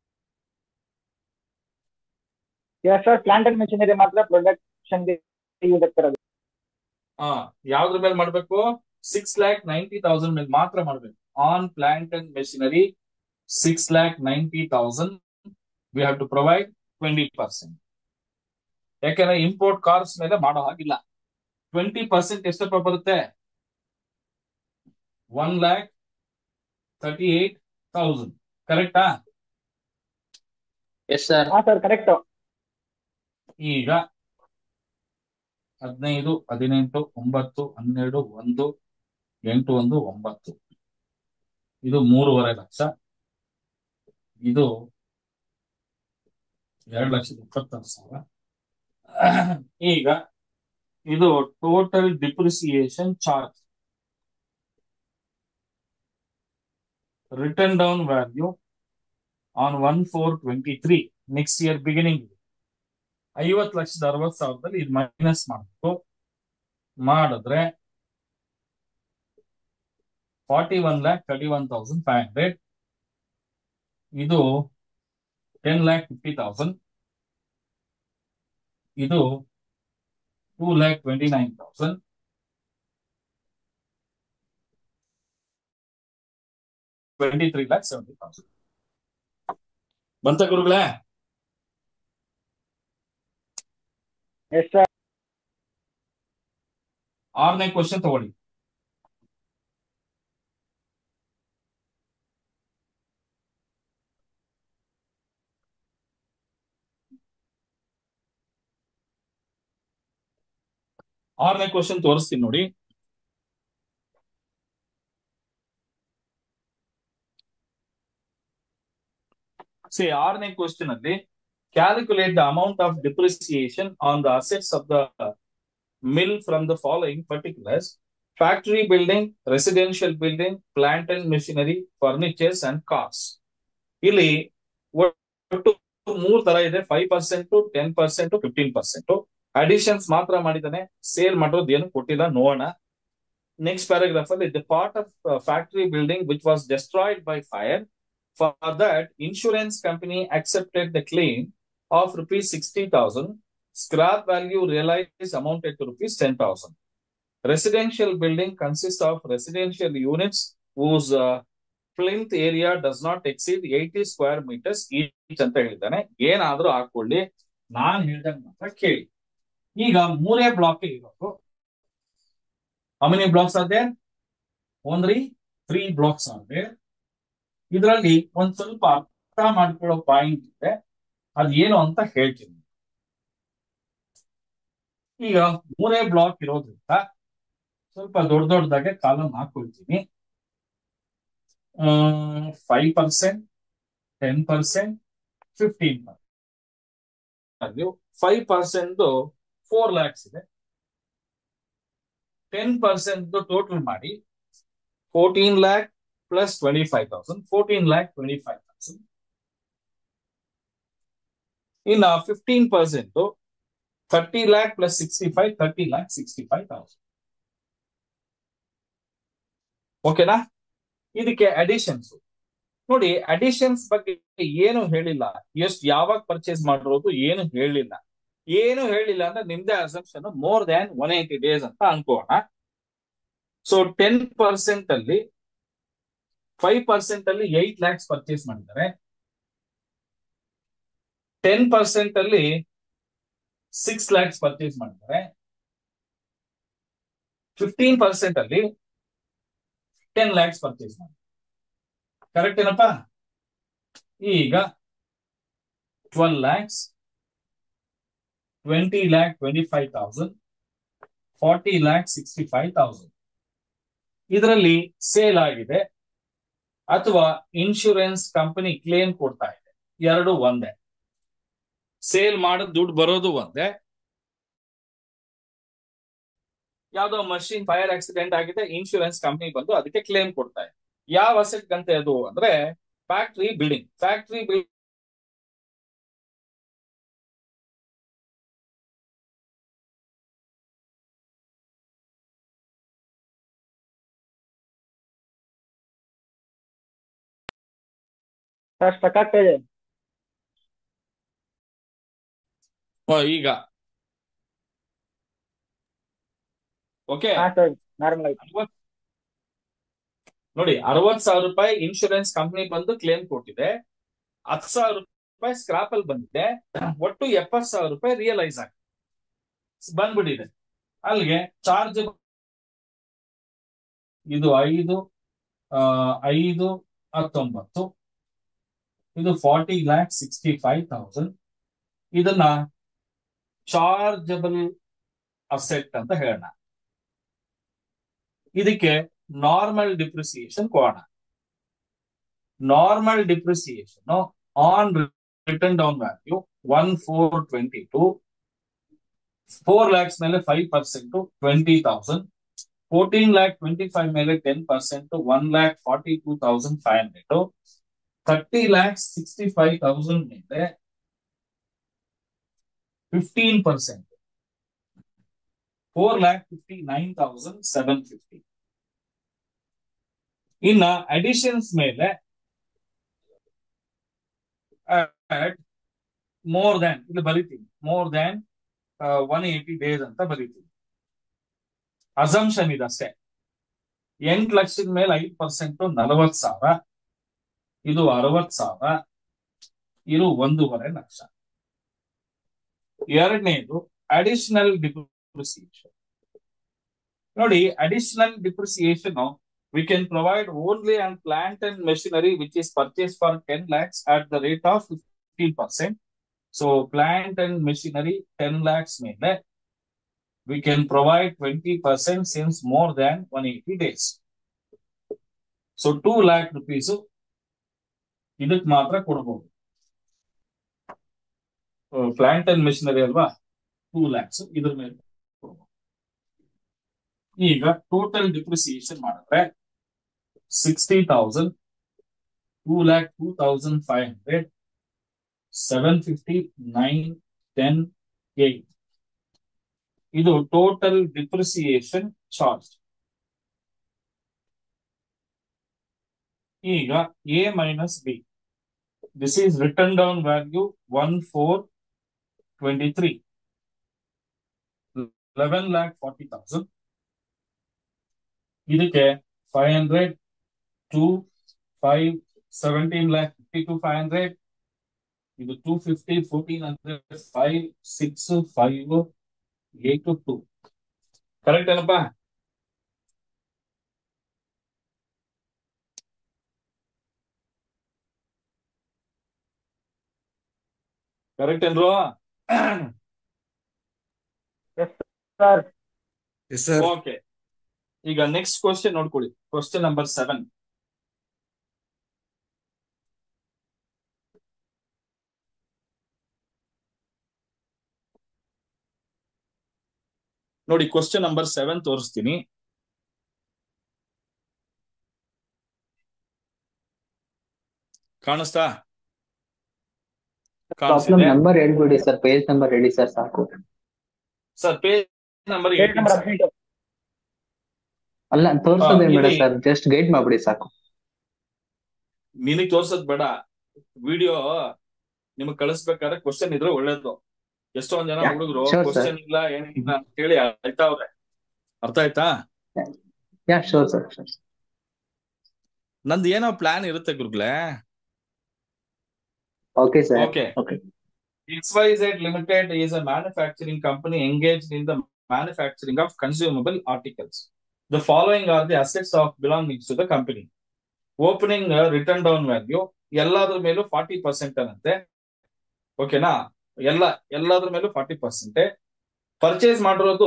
yes sir plant and machinery ಮಾತ್ರ ಪ್ರೊಡಕ್ಷನ್ ಯೂಸ್ ಆಗ್ತಿರೋದು ಹಾ ಯಾವ್ದ್ರ ಮೇಲೆ ಮಾಡ್ಬೇಕು ಸಿಕ್ಸ್ ಲ್ಯಾಕ್ ನೈಂಟಿ ತೌಸಂಡ್ ಮೇಲೆ ಮಾತ್ರ ಮಾಡ್ಬೇಕು on plant and machinery six lakh ninety thousand we have to provide twenty percent ಯಾಕಂದ್ರೆ ಇಂಪೋರ್ಟ್ ಕಾರ್ಸ್ ಮೇಲೆ ಮಾಡೋ ಹಾಗಿಲ್ಲ ಟ್ವೆಂಟಿ ಪರ್ಸೆಂಟ್ ಎಷ್ಟಪ್ಪ ಬರುತ್ತೆ one lakh thirty eight thousand ಕರೆಕ್ಟಾ ಎಸ್ ಸರ್ ಹಾ ಸರ್ ಕರೆಕ್ಟ್ ಈಗ ಹದಿನೈದು ಹದಿನೆಂಟು ಒಂಬತ್ತು ಹನ್ನೆರಡು ಒಂದು ಎಂಟು ಒಂದು ಒಂಬತ್ತು ಇದು ಮೂರುವರೆ ಲಕ್ಷ ಇದು ಎರಡು ಲಕ್ಷದ ಇಪ್ಪತ್ತಾರು ಸಾವಿರ ಈಗ ಇದು total depreciation charge written down value on one four twenty three next year beginning ಐವತ್ತು ಲಕ್ಷದ ಅರವತ್ತು ಸಾವಿರದಲ್ಲಿ ಇದು ಮೈನಸ್ ಮಾಡಬೇಕು ಮಾಡಿದ್ರೆ forty one lakh thirty one thousand five hundred ಇದು ಟೆನ್ ಲ್ಯಾಕ್ ಫಿಫ್ಟಿ ತೌಸಂಡ್ ಇದು two lakh twenty nine thousand twenty three lakh seventy thousand ಬಂತ ಗುರುಗಳೇ ಎಸ್ ಸರ್ ಆರನೇ ಕ್ವಶನ್ ತಗೊಳ್ಳಿ ಆರನೇ ಕ್ವಶನ್ ತೋರಿಸ್ತೀನಿ ನೋಡಿ ಸಿ ಆರನೇ ಕ್ವಶನ್ ಅಲ್ಲಿ calculate the amount of depreciation on the assets of the mill from the following particulars factory building, residential building, plant and machinery, furnitures and cars. ಇಲ್ಲಿ ಒಟ್ಟು ಮೂರ್ ತರ ಇದೆ five percent ten percent fifteen percent additions ಮಾತ್ರ ಮಾಡಿದಾನೆ ಸೇಲ್ ಮಾಡೋದು ಏನು ಕೊಟ್ಟಿಲ್ಲ ನೋಡೋಣ ನೆಕ್ಸ್ಟ್ ಪ್ಯಾರಾಗ್ರಾಫ್ ಅಲ್ಲಿ the part of factory building which was destroyed by fire for that insurance company accepted the claim of rupees sixty thousand Scrap value realized amounted to rupees 10,000. Residential building consists of residential units whose uh, plinth area does not exceed 80 square meters each ಅಂತ ಹೇಳಿದ್ದಾನೆ ಏನಾದ್ರೂ ಹಾಕೊಳ್ಳಿ ನಾನ್ ಹೇಳ್ದಂಗ ಮಾತ್ರ ಕೇಳಿ ಈಗ ಮೂರೇ ಬ್ಲಾಕ್ ಇರೋದು how many blocks are there only three blocks are there ಇದರಲ್ಲಿ ಒಂದ್ ಸ್ವಲ್ಪ ಅರ್ಥ ಮಾಡ್ಕೊಳ್ಳೋ ಪಾಯಿಂಟ್ ಇದೆ ಅದ್ ಏನು ಅಂತ ಹೇಳ್ತೀನಿ ಈಗ ಮೂರೇ ಬ್ಲಾಕ್ ಇರೋದ್ರಿಂದ ಸ್ವಲ್ಪ ದೊಡ್ಡ ದೊಡ್ಡದಾಗೆ ಕಾಲಮ್ ಹಾಕೊಳ್ತೀನಿ five percent ten percent fifteen percent five percent four lakhs ಇದೆ ಟೆನ್ ಪರ್ಸೆಂಟ್ ಟೋಟಲ್ ಮಾಡಿ fourteen lakh plus twenty five thousand fourteen lakh twenty five thousand ಇನ್ನ fifteen percent thirty lakh plus sixty five thirty lakh sixty five thousand ಓಕೆನಾ ಇದಕ್ಕೆ ಅಡಿಷನ್ಸ್ ನೋಡಿ ಅಡಿಷನ್ಸ್ ಬಗ್ಗೆ ಏನು ಹೇಳಿಲ್ಲ ಎಷ್ಟು ಯಾವಾಗ ಪರ್ಚೇಸ್ ಮಾಡಿರೋದು ಏನು ಹೇಳಿಲ್ಲ ಏನು ಹೇಳಿಲ್ಲ ಅಂದ್ರೆ ನಿಮ್ದೇ assumption more than one eighty days ಅಂತ ಅನ್ಕೋಣ ಸೊ ಟೆನ್ ಪರ್ಸೆಂಟ್ ಅಲ್ಲಿ ಫೈವ್ ಪರ್ಸೆಂಟ್ ಅಲ್ಲಿ ಏಟ್ ಲ್ಯಾಕ್ಸ್ ಪರ್ಚೇಸ್ ಮಾಡಿದ್ದಾರೆ ಟೆನ್ ಪರ್ಸೆಂಟ್ ಅಲ್ಲಿ ಸಿಕ್ಸ್ ಲ್ಯಾಕ್ಸ್ ಪರ್ಚೇಸ್ ಮಾಡಿದ್ದಾರೆ ಫಿಫ್ಟೀನ್ ಪರ್ಸೆಂಟ್ ಅಲ್ಲಿ ಟೆನ್ ಲ್ಯಾಕ್ಸ್ ಪರ್ಚೇಸ್ ಮಾಡಿದ್ದಾರೆ ಕರೆಕ್ಟ್ ಏನಪ್ಪ ಈಗ twelve lakhs twenty lakh twenty five thousand forty lakh sixty five thousand ಇದರಲ್ಲಿ ಸೇಲ್ ಆಗಿದೆ ಅಥವಾ ಇನ್ಶೂರೆನ್ಸ್ ಕಂಪನಿ ಕ್ಲೇಮ್ ಕೊಡ್ತಾ ಇದೆ ಎರಡು ಒಂದೇ ಸೇಲ್ ಮಾಡೋದು ದುಡ್ಡು ಬರೋದು ಒಂದೇ ಯಾವ್ದೋ ಮಷಿನ್ ಫೈರ್ ಆಕ್ಸಿಡೆಂಟ್ ಆಗಿದೆ ಇನ್ಶೂರೆನ್ಸ್ ಕಂಪನಿ ಬಂದು ಅದಕ್ಕೆ ಕ್ಲೇಮ್ ಕೊಡ್ತಾ ಇದೆ ಯಾವ ಅಸೆಟ್ ಕಂತೆ ಅದು ಅಂದ್ರೆ factory building factory building sir stuck ಆಗ್ತಾ ಇದೆ ಈಗ ಓಕೆ ಹಾ ಸರ್ ನಾರ್ಮಲ್ ಆಯ್ತು ಅರವತ್ ನೋಡಿ ಅರವತ್ ಸಾವಿರ ರೂಪಾಯಿ ಇನ್ಶೂರೆನ್ಸ್ ಕಂಪನಿ ಬಂದು ಕ್ಲೇಮ್ ಕೊಟ್ಟಿದೆ ಹತ್ತು ಸಾವಿರ ರೂಪಾಯಿ ಸ್ಕ್ರಾಪ್ ಅಲ್ಲಿ ಬಂದಿದೆ ಒಟ್ಟು ಎಪ್ಪತ್ ಸಾವಿರ ರೂಪಾಯಿ ರಿಯಲೈಸ್ ಆಗಿದೆ ಬಂದ್ಬಿಟ್ಟಿದೆ ಅಲ್ಲಿಗೆ ಚಾರ್ಜ್ ಇದು ಐದು ಆ, ಐದು ಹತ್ತೊಂಬತ್ತು ಇದು forty lakh sixty five thousand ಇದನ್ನ ಚಾರ್ಜಬಲ್ ಅಸೆಟ್ ಅಂತ ಹೇಳೋಣ ಇದಕ್ಕೆ ನಾರ್ಮಲ್ ಡಿಪ್ರಿಸಿಯೇಷನ್ ಕೊಡೋಣ normal depreciation on written down value one four twenty two four lakhs ಮೇಲೆ five percent twenty thousand fourteen lakh twenty five ಮೇಲೆ ten percent one lakh forty two thousand five hundred thirty lakhs sixty five thousand ಮೇಲೆ fifteen percent four lakh fifty nine thousand seven fifty ಇನ್ನ ಅಡಿಷನ್ಸ್ ಮೇಲೆ ಮೋರ್ ದ್ಯಾನ್ ಇಲ್ಲಿ ಬರಿತೀನಿ more than one eighty days ಅಂತ ಬರಿತೀನಿ ಅಸಂಪ್ಷನ್ ಇದಷ್ಟೇ ಎಂಟು ಲಕ್ಷದ ಮೇಲೆ ಐದು ಪರ್ಸೆಂಟ್ ನಲವತ್ ಸಾವಿರ ಇದು ಅರವತ್ ಸಾವಿರ ಇದು ಒಂದೂವರೆ ಲಕ್ಷ ಎರಡನೇದು ಅಡಿಷನಲ್ ಡಿಪ್ರಿಸಿಯೇಷನ್ ನೋಡಿ additional depreciation we can provide only on plant and machinery which is purchased for 10 lakhs at the rate of 15%. So plant and machinery 10 lakhs ಮೇಲೆ we can provide 20% since more than 180 days. So 2 lakh rupees ಇದಕ್ಕೆ ಮಾತ್ರ ಕೊಡಬಹುದು ಪ್ಲಾಂಟ್ ಅಂಡ್ ಮೆಷಿನರಿ ಅಲ್ವಾ ಟೂ ಲ್ಯಾಕ್ಸ್ ಇದ್ರ ಮೇಲೆ ಕೊಡ್ಬೋದು. ಈಗ ಟೋಟಲ್ ಡಿಪ್ರಿಸಿಯೇಷನ್ ಮಾಡಿದ್ರೆ sixty thousand two lakh two thousand five hundred seven fifty nine ten eight ಇದು ಟೋಟಲ್ ಡಿಪ್ರಿಸಿಯೇಷನ್ ಚಾರ್ಜ್ ಈಗ A minus B this is written down value one four twenty three eleven lakh forty thousand ಇದಕ್ಕೆ five hundred two five seventeen lakh fifty two five hundred ಇದು two fifty fourteen hundred five six five eight two correct ಏನಪ್ಪ ಕರೆಕ್ಟ್ ಏನ್ರು ಸರ್ ಎಸ್ ಸರ್ ಓಕೆ ಈಗ ನೆಕ್ಸ್ಟ್ ಕ್ವಶನ್ ನೋಡ್ಕೊಳ್ಳಿ ಕ್ವಶನ್ ನಂಬರ್ ಸೆವೆನ್ ನೋಡಿ ಕ್ವಶನ್ ನಂಬರ್ ಸೆವೆನ್ ತೋರಿಸ್ತೀನಿ ಕಾಣಿಸ್ತಾ ಪ್ರಾಬ್ಲಮ್ ಕಾಣಿಸ್ತಿದೆ ನಂಬರ್ ಹೇಳ್ಬಿಡಿ ಸರ್ ಪೇಜ್ ನಂಬರ್ ಹೇಳಿ ಸರ್ ಸಾಕು sir page number page number ಹದಿನೆಂಟು ಅಲ್ಲ ತೋರ್ಸೋದೇನ್ ಬೇಡ ಇಲ್ಲಿ- ಸರ್ ಜಸ್ಟ್ ಗೈಡ್ ಮಾಡ್ಬಿಡಿ ಸಾಕು ನಿನಗ್ ತೋರ್ಸೋದ್ ಬೇಡ ವಿಡಿಯೋ ನಿಮಗ್ ಕಳಿಸ್ಬೇಕಾದ್ರೆ ಕ್ವಶನ್ ಇದ್ರೆ ಒಳ್ಳೇದು ಎಷ್ಟೊಂದ್ ಜನ Yeah, ಹುಡುಗರು sure, sir. ಕ್ವಶನ್ ಇಲ್ಲ ಏನಿಲ್ಲ ಅಂತ ಹೇಳಿ ಆಯ್ತಾ ಅವ್ರೆ ಅರ್ಥ ಆಯ್ತಾ ಯಾ ಶೋರ್ ಸರ್ ನಂದು ಏನೋ ಪ್ಲಾನ್ ಇರುತ್ತೆ ಗುರುಗಳೇ okay sir okay okay XYZ Limited is a manufacturing company engaged in the manufacturing of consumable articles. The following are the assets of belonging to the company. Opening uh, written down value ಎಲ್ಲಾದ್ರ ಮೇಲೂ ಫಾರ್ಟಿ ಪರ್ಸೆಂಟ್ ಅನ್ನಂತೆ ಓಕೆನಾ ಎಲ್ಲ ಎಲ್ಲಾದ್ರ ಮೇಲೂ ಫಾರ್ಟಿ ಪರ್ಸೆಂಟ್ ಪರ್ಚೇಸ್ ಮಾಡಿರೋದು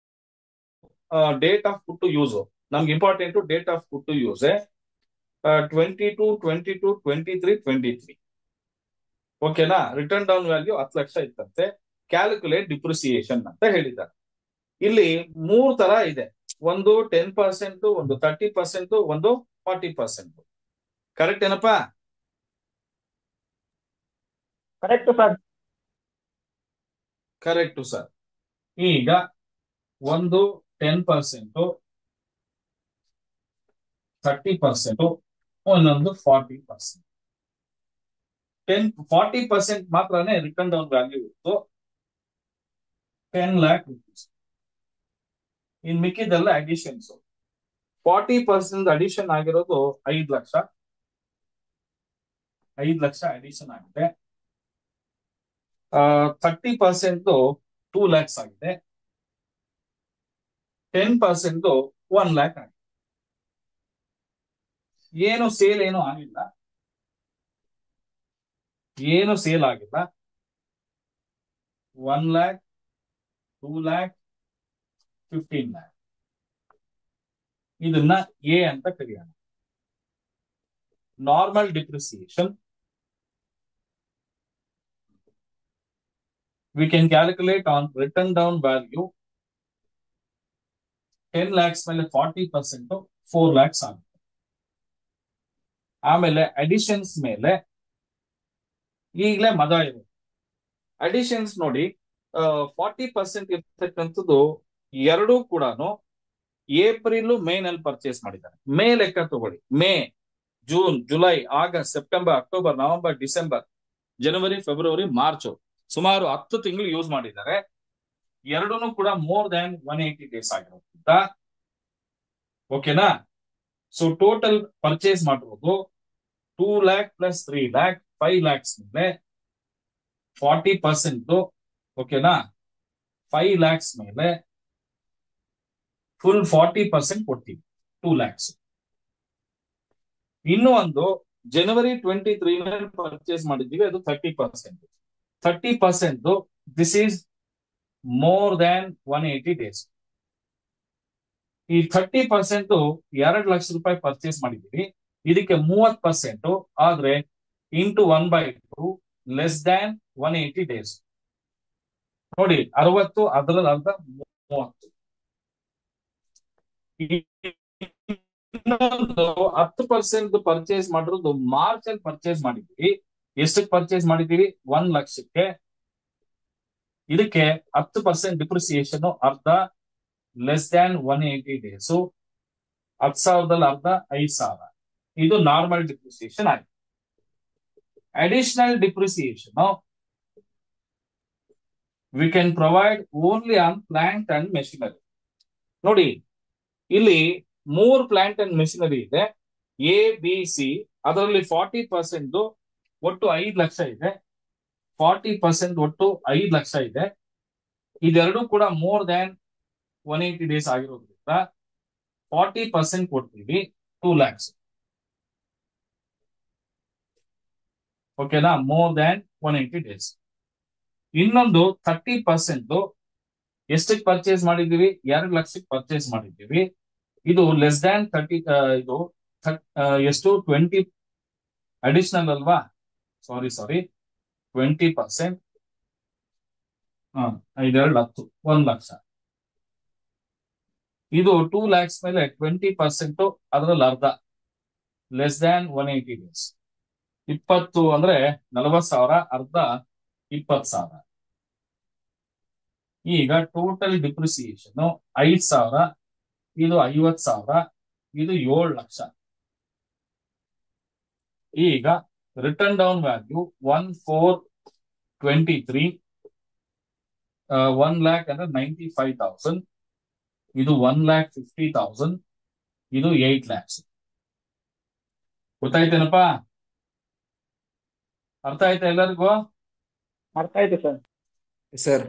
ಡೇಟ್ ಆಫ್ ಪುಟ್ಟು ಯೂಸ್ ನಮ್ಗೆ important date of put use twenty two twenty two twenty three twenty three ಓಕೆನಾ ರಿಟರ್ನ್ ಡೌನ್ ವ್ಯಾಲ್ಯೂ ಹತ್ತು ಲಕ್ಷ ಇತ್ತಂತೆ ಕ್ಯಾಲ್ಕುಲೇಟ್ ಡಿಪ್ರಿಸಿಯೇಷನ್ ಅಂತ ಹೇಳಿದ್ದಾರೆ ಇಲ್ಲಿ ಮೂರ್ ತರ ಇದೆ ಒಂದು ಟೆನ್ ಪರ್ಸೆಂಟ್ ಒಂದು ತರ್ಟಿ ಪರ್ಸೆಂಟ್ ಒಂದು ಫಾರ್ಟಿ ಪರ್ಸೆಂಟ್ ಕರೆಕ್ಟ್ ಏನಪ್ಪಾ ಕರೆಕ್ಟ್ ಸರ್ ಕರೆಕ್ಟ್ ಸರ್ ಈಗ ಒಂದು ಟೆನ್ ಪರ್ಸೆಂಟ್ ಥರ್ಟಿ ಪರ್ಸೆಂಟ್ ಒಂದೊಂದು forty percent ten forty percent ಮಾತ್ರನೇ ರಿಟರ್ನ್ ಡೌನ್ ವ್ಯಾಲ್ಯೂ ಇತ್ತು ಟೆನ್ ಲ್ಯಾಕ್ ರುಪೀಸ್ ಇನ್ ಮಿಕ್ಕಿದೆಲ್ಲ ಅಡಿಷನ್ಸ್ ಫಾರ್ಟಿ ಪರ್ಸೆಂಟ್ ಅಡಿಷನ್ ಆಗಿರೋದು ಐದ್ ಲಕ್ಷ ಐದ್ ಲಕ್ಷ ಅಡಿಷನ್ ಆಗಿದೆ ಥರ್ಟಿ ಪರ್ಸೆಂಟ್ ಟೂ ಲ್ಯಾಕ್ಸ್ ಆಗಿದೆ ಟೆನ್ ಪರ್ಸೆಂಟ್ ಒನ್ ಲ್ಯಾಕ್ ಆಗಿದೆ ಏನು ಸೇಲ್ ಏನು ಆಗಿಲ್ಲ ಏನು ಸೇಲ್ ಆಗಿಲ್ಲ one lakh two lakh fifteen lakh ಇದನ್ನ ಎ ಅಂತ ಕರೆಯೋಣ normal depreciation we can calculate on written down value 10 lakhs ಮೇಲೆ ಫಾರ್ಟಿ ಪರ್ಸೆಂಟ್ ಫೋರ್ ಲ್ಯಾಕ್ಸ್ ಆಗುತ್ತೆ ಆಮೇಲೆ ಅಡಿಷನ್ಸ್ ಮೇಲೆ ಈಗಲೇ ಮದ ಇದೆ ಅಡಿಷನ್ಸ್ ನೋಡಿ ಫಾರ್ಟಿ ಪರ್ಸೆಂಟ್ ಇರ್ತಕ್ಕಂಥದ್ದು ಎರಡೂ ಕೂಡ ಏಪ್ರಿಲ್ ಮೇ ನಲ್ಲಿ ಪರ್ಚೇಸ್ ಮಾಡಿದ್ದಾರೆ ಮೇ ಲೆಕ್ಕ ತಗೊಳ್ಳಿ May June July August September October November December ಜನವರಿ ಫೆಬ್ರವರಿ ಮಾರ್ಚ್ ಸುಮಾರು ಹತ್ತು ತಿಂಗಳು ಯೂಸ್ ಮಾಡಿದ್ದಾರೆ ಎರಡೂ ಕೂಡ more than one eighty days ಆಗಿರೋದ್ರಿಂದ ಓಕೆನಾ ಸೊ ಟೋಟಲ್ ಪರ್ಚೇಸ್ ಮಾಡಿರೋದು two lakh plus three lakh five lakhs ಮೇಲೆ ಫಾರ್ಟಿ ಪರ್ಸೆಂಟ್ ಓಕೆನಾ ಫೈವ್ ಲ್ಯಾಕ್ಸ್ ಮೇಲೆ ಫುಲ್ ಫಾರ್ಟಿ ಪರ್ಸೆಂಟ್ ಕೊಡ್ತೀವಿ ಟೂ ಲ್ಯಾಕ್ಸ್ ಇನ್ನು ಒಂದು ಜನವರಿ ಟ್ವೆಂಟಿ ತ್ರೀ ಪರ್ಚೇಸ್ ಮಾಡಿದ್ದೀವಿ ಅದು thirty percent thirty percent this is more than one eighty days ಈ ಥರ್ಟಿ ಪರ್ಸೆಂಟ್ ಎರಡು ಲಕ್ಷ ರೂಪಾಯಿ ಪರ್ಚೇಸ್ ಮಾಡಿದ್ದೀವಿ ಇದಕ್ಕೆ ಮೂವತ್ ಪರ್ಸೆಂಟ್ ಆದ್ರೆ into one by two less than one eighty days ನೋಡಿ ಅರವತ್ತು ಅದರಲ್ಲಿ ಅರ್ಧ ಮೂವತ್ತು ಇನ್ನೊಂದು ಹತ್ತು ಪರ್ಸೆಂಟ್ ಪರ್ಚೇಸ್ ಮಾಡಿರೋದು ಮಾರ್ಚ್ ಅಲ್ಲಿ ಪರ್ಚೇಸ್ ಮಾಡಿದ್ವಿ ಎಷ್ಟಕ್ಕೆ ಪರ್ಚೇಸ್ ಮಾಡಿದೀವಿ ಒಂದ್ ಲಕ್ಷಕ್ಕೆ ಇದಕ್ಕೆ ಹತ್ತು ಪರ್ಸೆಂಟ್ ಡಿಪ್ರಿಸಿಯೇಷನ್ ಅರ್ಧ less than one eighty days ಹತ್ತು ಸಾವಿರದಲ್ಲಿ ಅರ್ಧ ಐದ್ ಸಾವಿರ ಇದು ನಾರ್ಮಲ್ ಡಿಪ್ರಿಸಿಯೇಷನ್ ಆಗಿದೆ additional depreciation we can provide only on plant and machinery ನೋಡಿ ಇಲ್ಲಿ ಮೂರ್ ಪ್ಲಾಂಟ್ ಅಂಡ್ ಮೆಷಿನರಿ ಇದೆ ಎ ಬಿ ಸಿ ಅದರಲ್ಲಿ ಫಾರ್ಟಿ ಪರ್ಸೆಂಟ್ ಒಟ್ಟು ಐದ್ ಲಕ್ಷ ಇದೆ ಫಾರ್ಟಿ ಪರ್ಸೆಂಟ್ ಒಟ್ಟು ಐದ್ ಲಕ್ಷ ಇದೆ ಇದೆರಡು ಕೂಡ more than one eighty days ಆಗಿರೋದ್ರಿಂದ ಫಾರ್ಟಿ ಪರ್ಸೆಂಟ್ ಕೊಡ್ತೀವಿ ಟೂ ಲ್ಯಾಕ್ಸ್ ಓಕೆನಾ more than one eighty days ಇನ್ನೊಂದು ಥರ್ಟಿ ಪರ್ಸೆಂಟ್ ಎಷ್ಟಕ್ಕೆ ಪರ್ಚೇಸ್ ಮಾಡಿದೀವಿ ಎರಡು ಲಕ್ಷಕ್ಕೆ ಪರ್ಚೇಸ್ ಮಾಡಿದ್ದೀವಿ ಇದು ಲೆಸ್ ದ್ಯಾನ್ ಥರ್ಟಿ ಇದು ಎಷ್ಟು ಟ್ವೆಂಟಿ ಅಡಿಷನಲ್ ಅಲ್ವಾ ಸಾರಿ ಸಾರಿ ಟ್ವೆಂಟಿ ಪರ್ಸೆಂಟ್ ಐದೆರಡು ಹತ್ತು ಒಂದ್ ಲಕ್ಷ ಇದು ಟೂ ಲ್ಯಾಕ್ಸ್ ಮೇಲೆ ಟ್ವೆಂಟಿ ಪರ್ಸೆಂಟ್ ಅದರಲ್ಲಿ ಅರ್ಧ less than one eighty days ಇಪ್ಪತ್ತು ಅಂದ್ರೆ ನಲವತ್ ಸಾವಿರ ಅರ್ಧ ಇಪ್ಪತ್ ಸಾವಿರ ಈಗ ಟೋಟಲ್ ಡಿಪ್ರಿಸಿಯೇಷನ್ ಐದ್ ಸಾವಿರ ಇದು ಐವತ್ ಸಾವಿರ ಇದು ಏಳು ಲಕ್ಷ ಈಗ written down value one four twenty three one lakh ಅಂದ್ರೆ ನೈಂಟಿ ಫೈವ್ ತೌಸಂಡ್ ಇದು ಒನ್ ಲ್ಯಾಕ್ ಫಿಫ್ಟಿ ತೌಸಂಡ್ ಇದು ಏಟ್ ಲ್ಯಾಕ್ಸ್ ಗೊತ್ತಾಯ್ತೇನಪ್ಪ ಅರ್ಥ ಆಯ್ತಾ ಎಲ್ಲರಿಗೂ ಅರ್ಥ ಆಯ್ತು ಸರ್ ಸರ್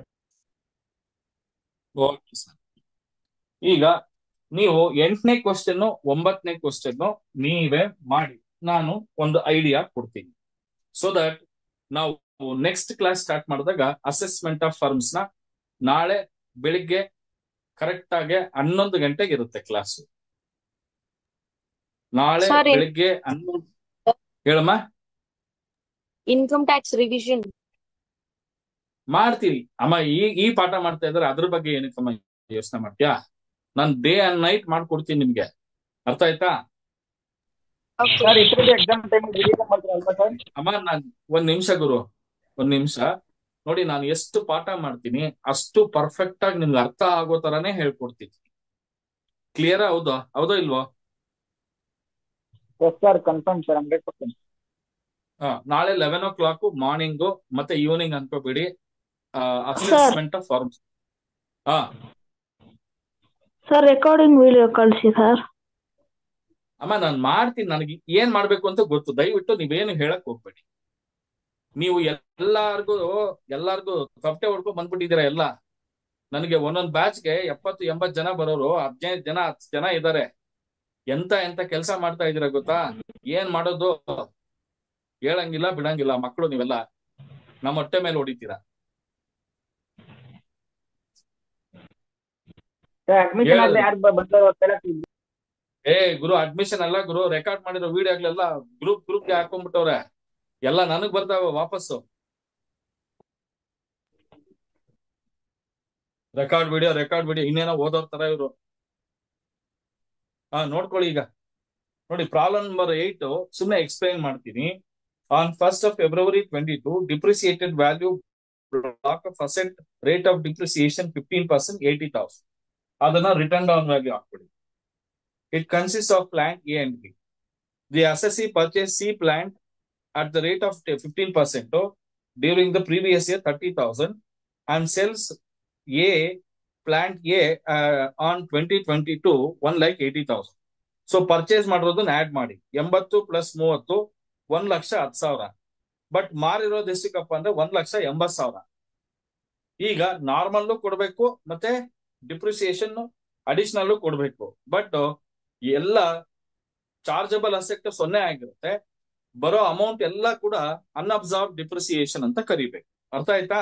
ಓಕೆ ಸರ್ ಈಗ ನೀವು ಎಂಟನೇ ಕ್ವಶನ್ ಒಂಬತ್ತನೇ ಕ್ವಶನ್ ನೀವೇ ಮಾಡಿ ನಾನು ಒಂದು ಐಡಿಯಾ ಕೊಡ್ತೀನಿ ಸೊ ದಟ್ ನಾವು ನೆಕ್ಸ್ಟ್ ಕ್ಲಾಸ್ ಸ್ಟಾರ್ಟ್ ಮಾಡಿದಾಗ ಅಸೆಸ್ಮೆಂಟ್ ಆಫ್ ಫರ್ಮ್ಸ್ ನ ನಾಳೆ ಬೆಳಿಗ್ಗೆ ಕರೆಕ್ಟ್ ಆಗಿ ಹನ್ನೊಂದು ಗಂಟೆಗೆ ಇರುತ್ತೆ ಕ್ಲಾಸ್ ನಾಳೆ Sir, in- ಬೆಳಿಗ್ಗೆ ಹನ್ನೊಂದು ಹೇಳಮ್ಮ ಇನ್ಕಮ್ ಟ್ಯಾಕ್ಸ್ ರಿವಿಷನ್ ಮಾಡ್ತೀವಿ ಅಮ್ಮ ಈ ಈ ಪಾಠ ಮಾಡ್ತಾ ಇದ್ರೆ ಅದ್ರ ಬಗ್ಗೆ ಏನಕ್ಕಮ್ಮ ಯೋಚನೆ ಮಾಡ್ತೀಯಾ ನಾನ್ ಡೇ ಅಂಡ್ ನೈಟ್ ಮಾಡ್ಕೊಡ್ತೀನಿ ನಿಮ್ಗೆ ಅರ್ಥ ಆಯ್ತಾ ಸರ್ ಇದ್ರದ್ದು ಎಕ್ಸಾಮ್ ಟೈಮ್ ರಿವಿಷನ್ ಮಾಡ್ತೀರಲ್ವಾ ಸರ್ ಅಮ್ಮ ನಾನ್ ಒಂದ್ ನಿಮಿಷ ಗುರು ಒಂದ್ ನಿಮಿಷ ನೋಡಿ ನಾನು ಎಷ್ಟು ಪಾಠ ಮಾಡ್ತೀನಿ ಅಷ್ಟು ಪರ್ಫೆಕ್ಟ್ ಆಗಿ ನಿಮ್ಗೆ ಅರ್ಥ ಆಗೋ ತರಾನೇ ಹೇಳ್ಕೊಡ್ತೀನಿ ಕ್ಲಿಯರ್ ಹೌದಾ ಹೌದೋ ಇಲ್ವೋ yes sir confirm sir hundred percent ಹಾ ನಾಳೆ ಲೆವೆನ್ ಓ ಕ್ಲಾಕ್ ಮಾರ್ನಿಂಗ್ ಮತ್ತೆ ಈವ್ನಿಂಗ್ ಅನ್ಕೋಬೇಡಿ ಅಸೆಸ್ಮೆಂಟ್ ಆಫ್ ಫಾರ್ಮ್ಸ್ ಹಾ ಸರ್ ರೆಕಾರ್ಡಿಂಗ್ ವಿಡಿಯೋ ಕಳಿಸಿ ಸರ್ ಅಮ್ಮ ನಾನ್ ಮಾಡ್ತೀನಿ ನನಗೆ ಏನ್ ಮಾಡ್ಬೇಕು ಅಂತ ಗೊತ್ತು ದಯವಿಟ್ಟು ನೀವೇನು ಹೇಳಕ್ ಹೋಗ್ಬೇಡಿ ನೀವು ಎಲ್ಲಾರ್ಗು ಎಲ್ಲಾರ್ಗು ತಪ್ಪಟೆ ಹೊಡ್ಕೊಂಡ್ ಬಂದ್ಬಿಟ್ಟಿದ್ದೀರಾ ಎಲ್ಲ ನನಗೆ ಒಂದೊಂದ್ ಬ್ಯಾಚ್ಗೆ ಎಪ್ಪತ್ತು ಎಂಬತ್ ಜನ ಬರೋರು ಹದಿನೈದು ಜನ ಹತ್ತು ಜನ ಇದ್ದಾರೆ ಎಂತ ಎಂತ ಕೆಲಸ ಮಾಡ್ತಾ ಇದೀರಾ ಗೊತ್ತಾ ಏನ್ ಮಾಡೋದು ಹೇಳಂಗಿಲ್ಲ ಬಿಡಂಗಿಲ್ಲ ಮಕ್ಕಳು ನೀವೆಲ್ಲ ನಮ್ಮ ಹೊಟ್ಟೆ ಮೇಲೆ ಹೊಡಿತೀರಾ ಸರ್ ಅಡ್ಮಿಷನ್ ಹೇಳು. ಆದ್ರೆ ಯಾರು ಬಂದಾರೋ ಅಂತ ಏ ಗುರು ಅಡ್ಮಿಷನ್ ಅಲ್ಲ ಗುರು ರೆಕಾರ್ಡ್ ಮಾಡಿರೋ ವಿಡಿಯೋಗಳೆಲ್ಲ ಗ್ರೂಪ್ ಗ್ರೂಪ್ಗೆ ಹಾಕೊಂಡ್ಬಿಟ್ಟವ್ರೆ ಎಲ್ಲ ನನಗ್ ಬರ್ತಾವ ವಾಪಸ್ಸು ರೆಕಾರ್ಡ್ ವಿಡಿಯೋ ರೆಕಾರ್ಡ್ ವಿಡಿಯೋ ಇನ್ನೇನೋ ಓದೋರ್ ತರ ಇವರು ಹಾ ನೋಡ್ಕೊಳ್ಳಿ ಈಗ ನೋಡಿ ಪ್ರಾಬ್ಲಮ್ ನಂಬರ್ ಏಟ್ ಸುಮ್ಮನೆ ಎಕ್ಸ್ಪ್ಲೈನ್ ಮಾಡ್ತೀನಿ on first of February twenty two depreciated value block of asset rate of depreciation fifteen percent eighty thousand ಅದನ್ನ ರಿಟರ್ನ್ ಡೌನ್ ವ್ಯಾಲ್ಯೂ ಹಾಕ್ಬಿಡಿ It consists of plant A and B. The assessee purchased C plant at the rate of 15% oh, during the previous year 30,000 and sells A plant A uh, on 2022 1 like 80,000. So purchase ಮಾಡಿರೋದನ್ನ ಆಡ್ ಮಾಡಿ ಎಂಬತ್ತು ಪ್ಲಸ್ ಮೂವತ್ತು ಒಂದ್ ಲಕ್ಷ ಹತ್ತು ಸಾವಿರ ಬಟ್ ಮಾರಿರೋದು ಎಷ್ಟಕ್ಕಪ್ಪ ಅಂದ್ರೆ ಒಂದ್ ಲಕ್ಷ ಎಂಬತ್ ಸಾವಿರ ಈಗ ನಾರ್ಮಲ್ ಕೊಡ್ಬೇಕು ಮತ್ತೆ ಡಿಪ್ರಿಸಿಯೇಷನ್ ಅಡಿಷನಲ್ ಕೊಡ್ಬೇಕು ಬಟ್ ಎಲ್ಲ ಚಾರ್ಜಬಲ್ ಅಸೆಟ್ ಸೊನ್ನೆ ಆಗಿರುತ್ತೆ ಬರೋ ಅಮೌಂಟ್ ಎಲ್ಲ ಕೂಡ ಅನ್ಅಬ್ಸಾರ್ಬ್ ಡಿಪ್ರಿಸಿಯೇಷನ್ ಅಂತ ಕರಿಬೇಕು ಅರ್ಥ ಆಯ್ತಾ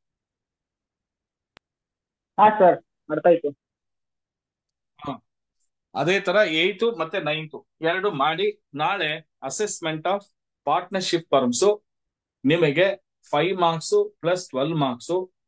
ಹಾ ಸರ್ ಅರ್ಥ ಆಯ್ತು ಅದೇ ತರ ಏಯ್ತು ಮತ್ತೆ ನೈನ್ತು ಎರಡು ಮಾಡಿ ನಾಳೆ ಅಸೆಸ್ಮೆಂಟ್ ಆಫ್ ಪಾರ್ಟ್ನರ್ಶಿಪ್ ಫರ್ಮ್ಸ್ ನಿಮಗೆ five marks plus twelve marks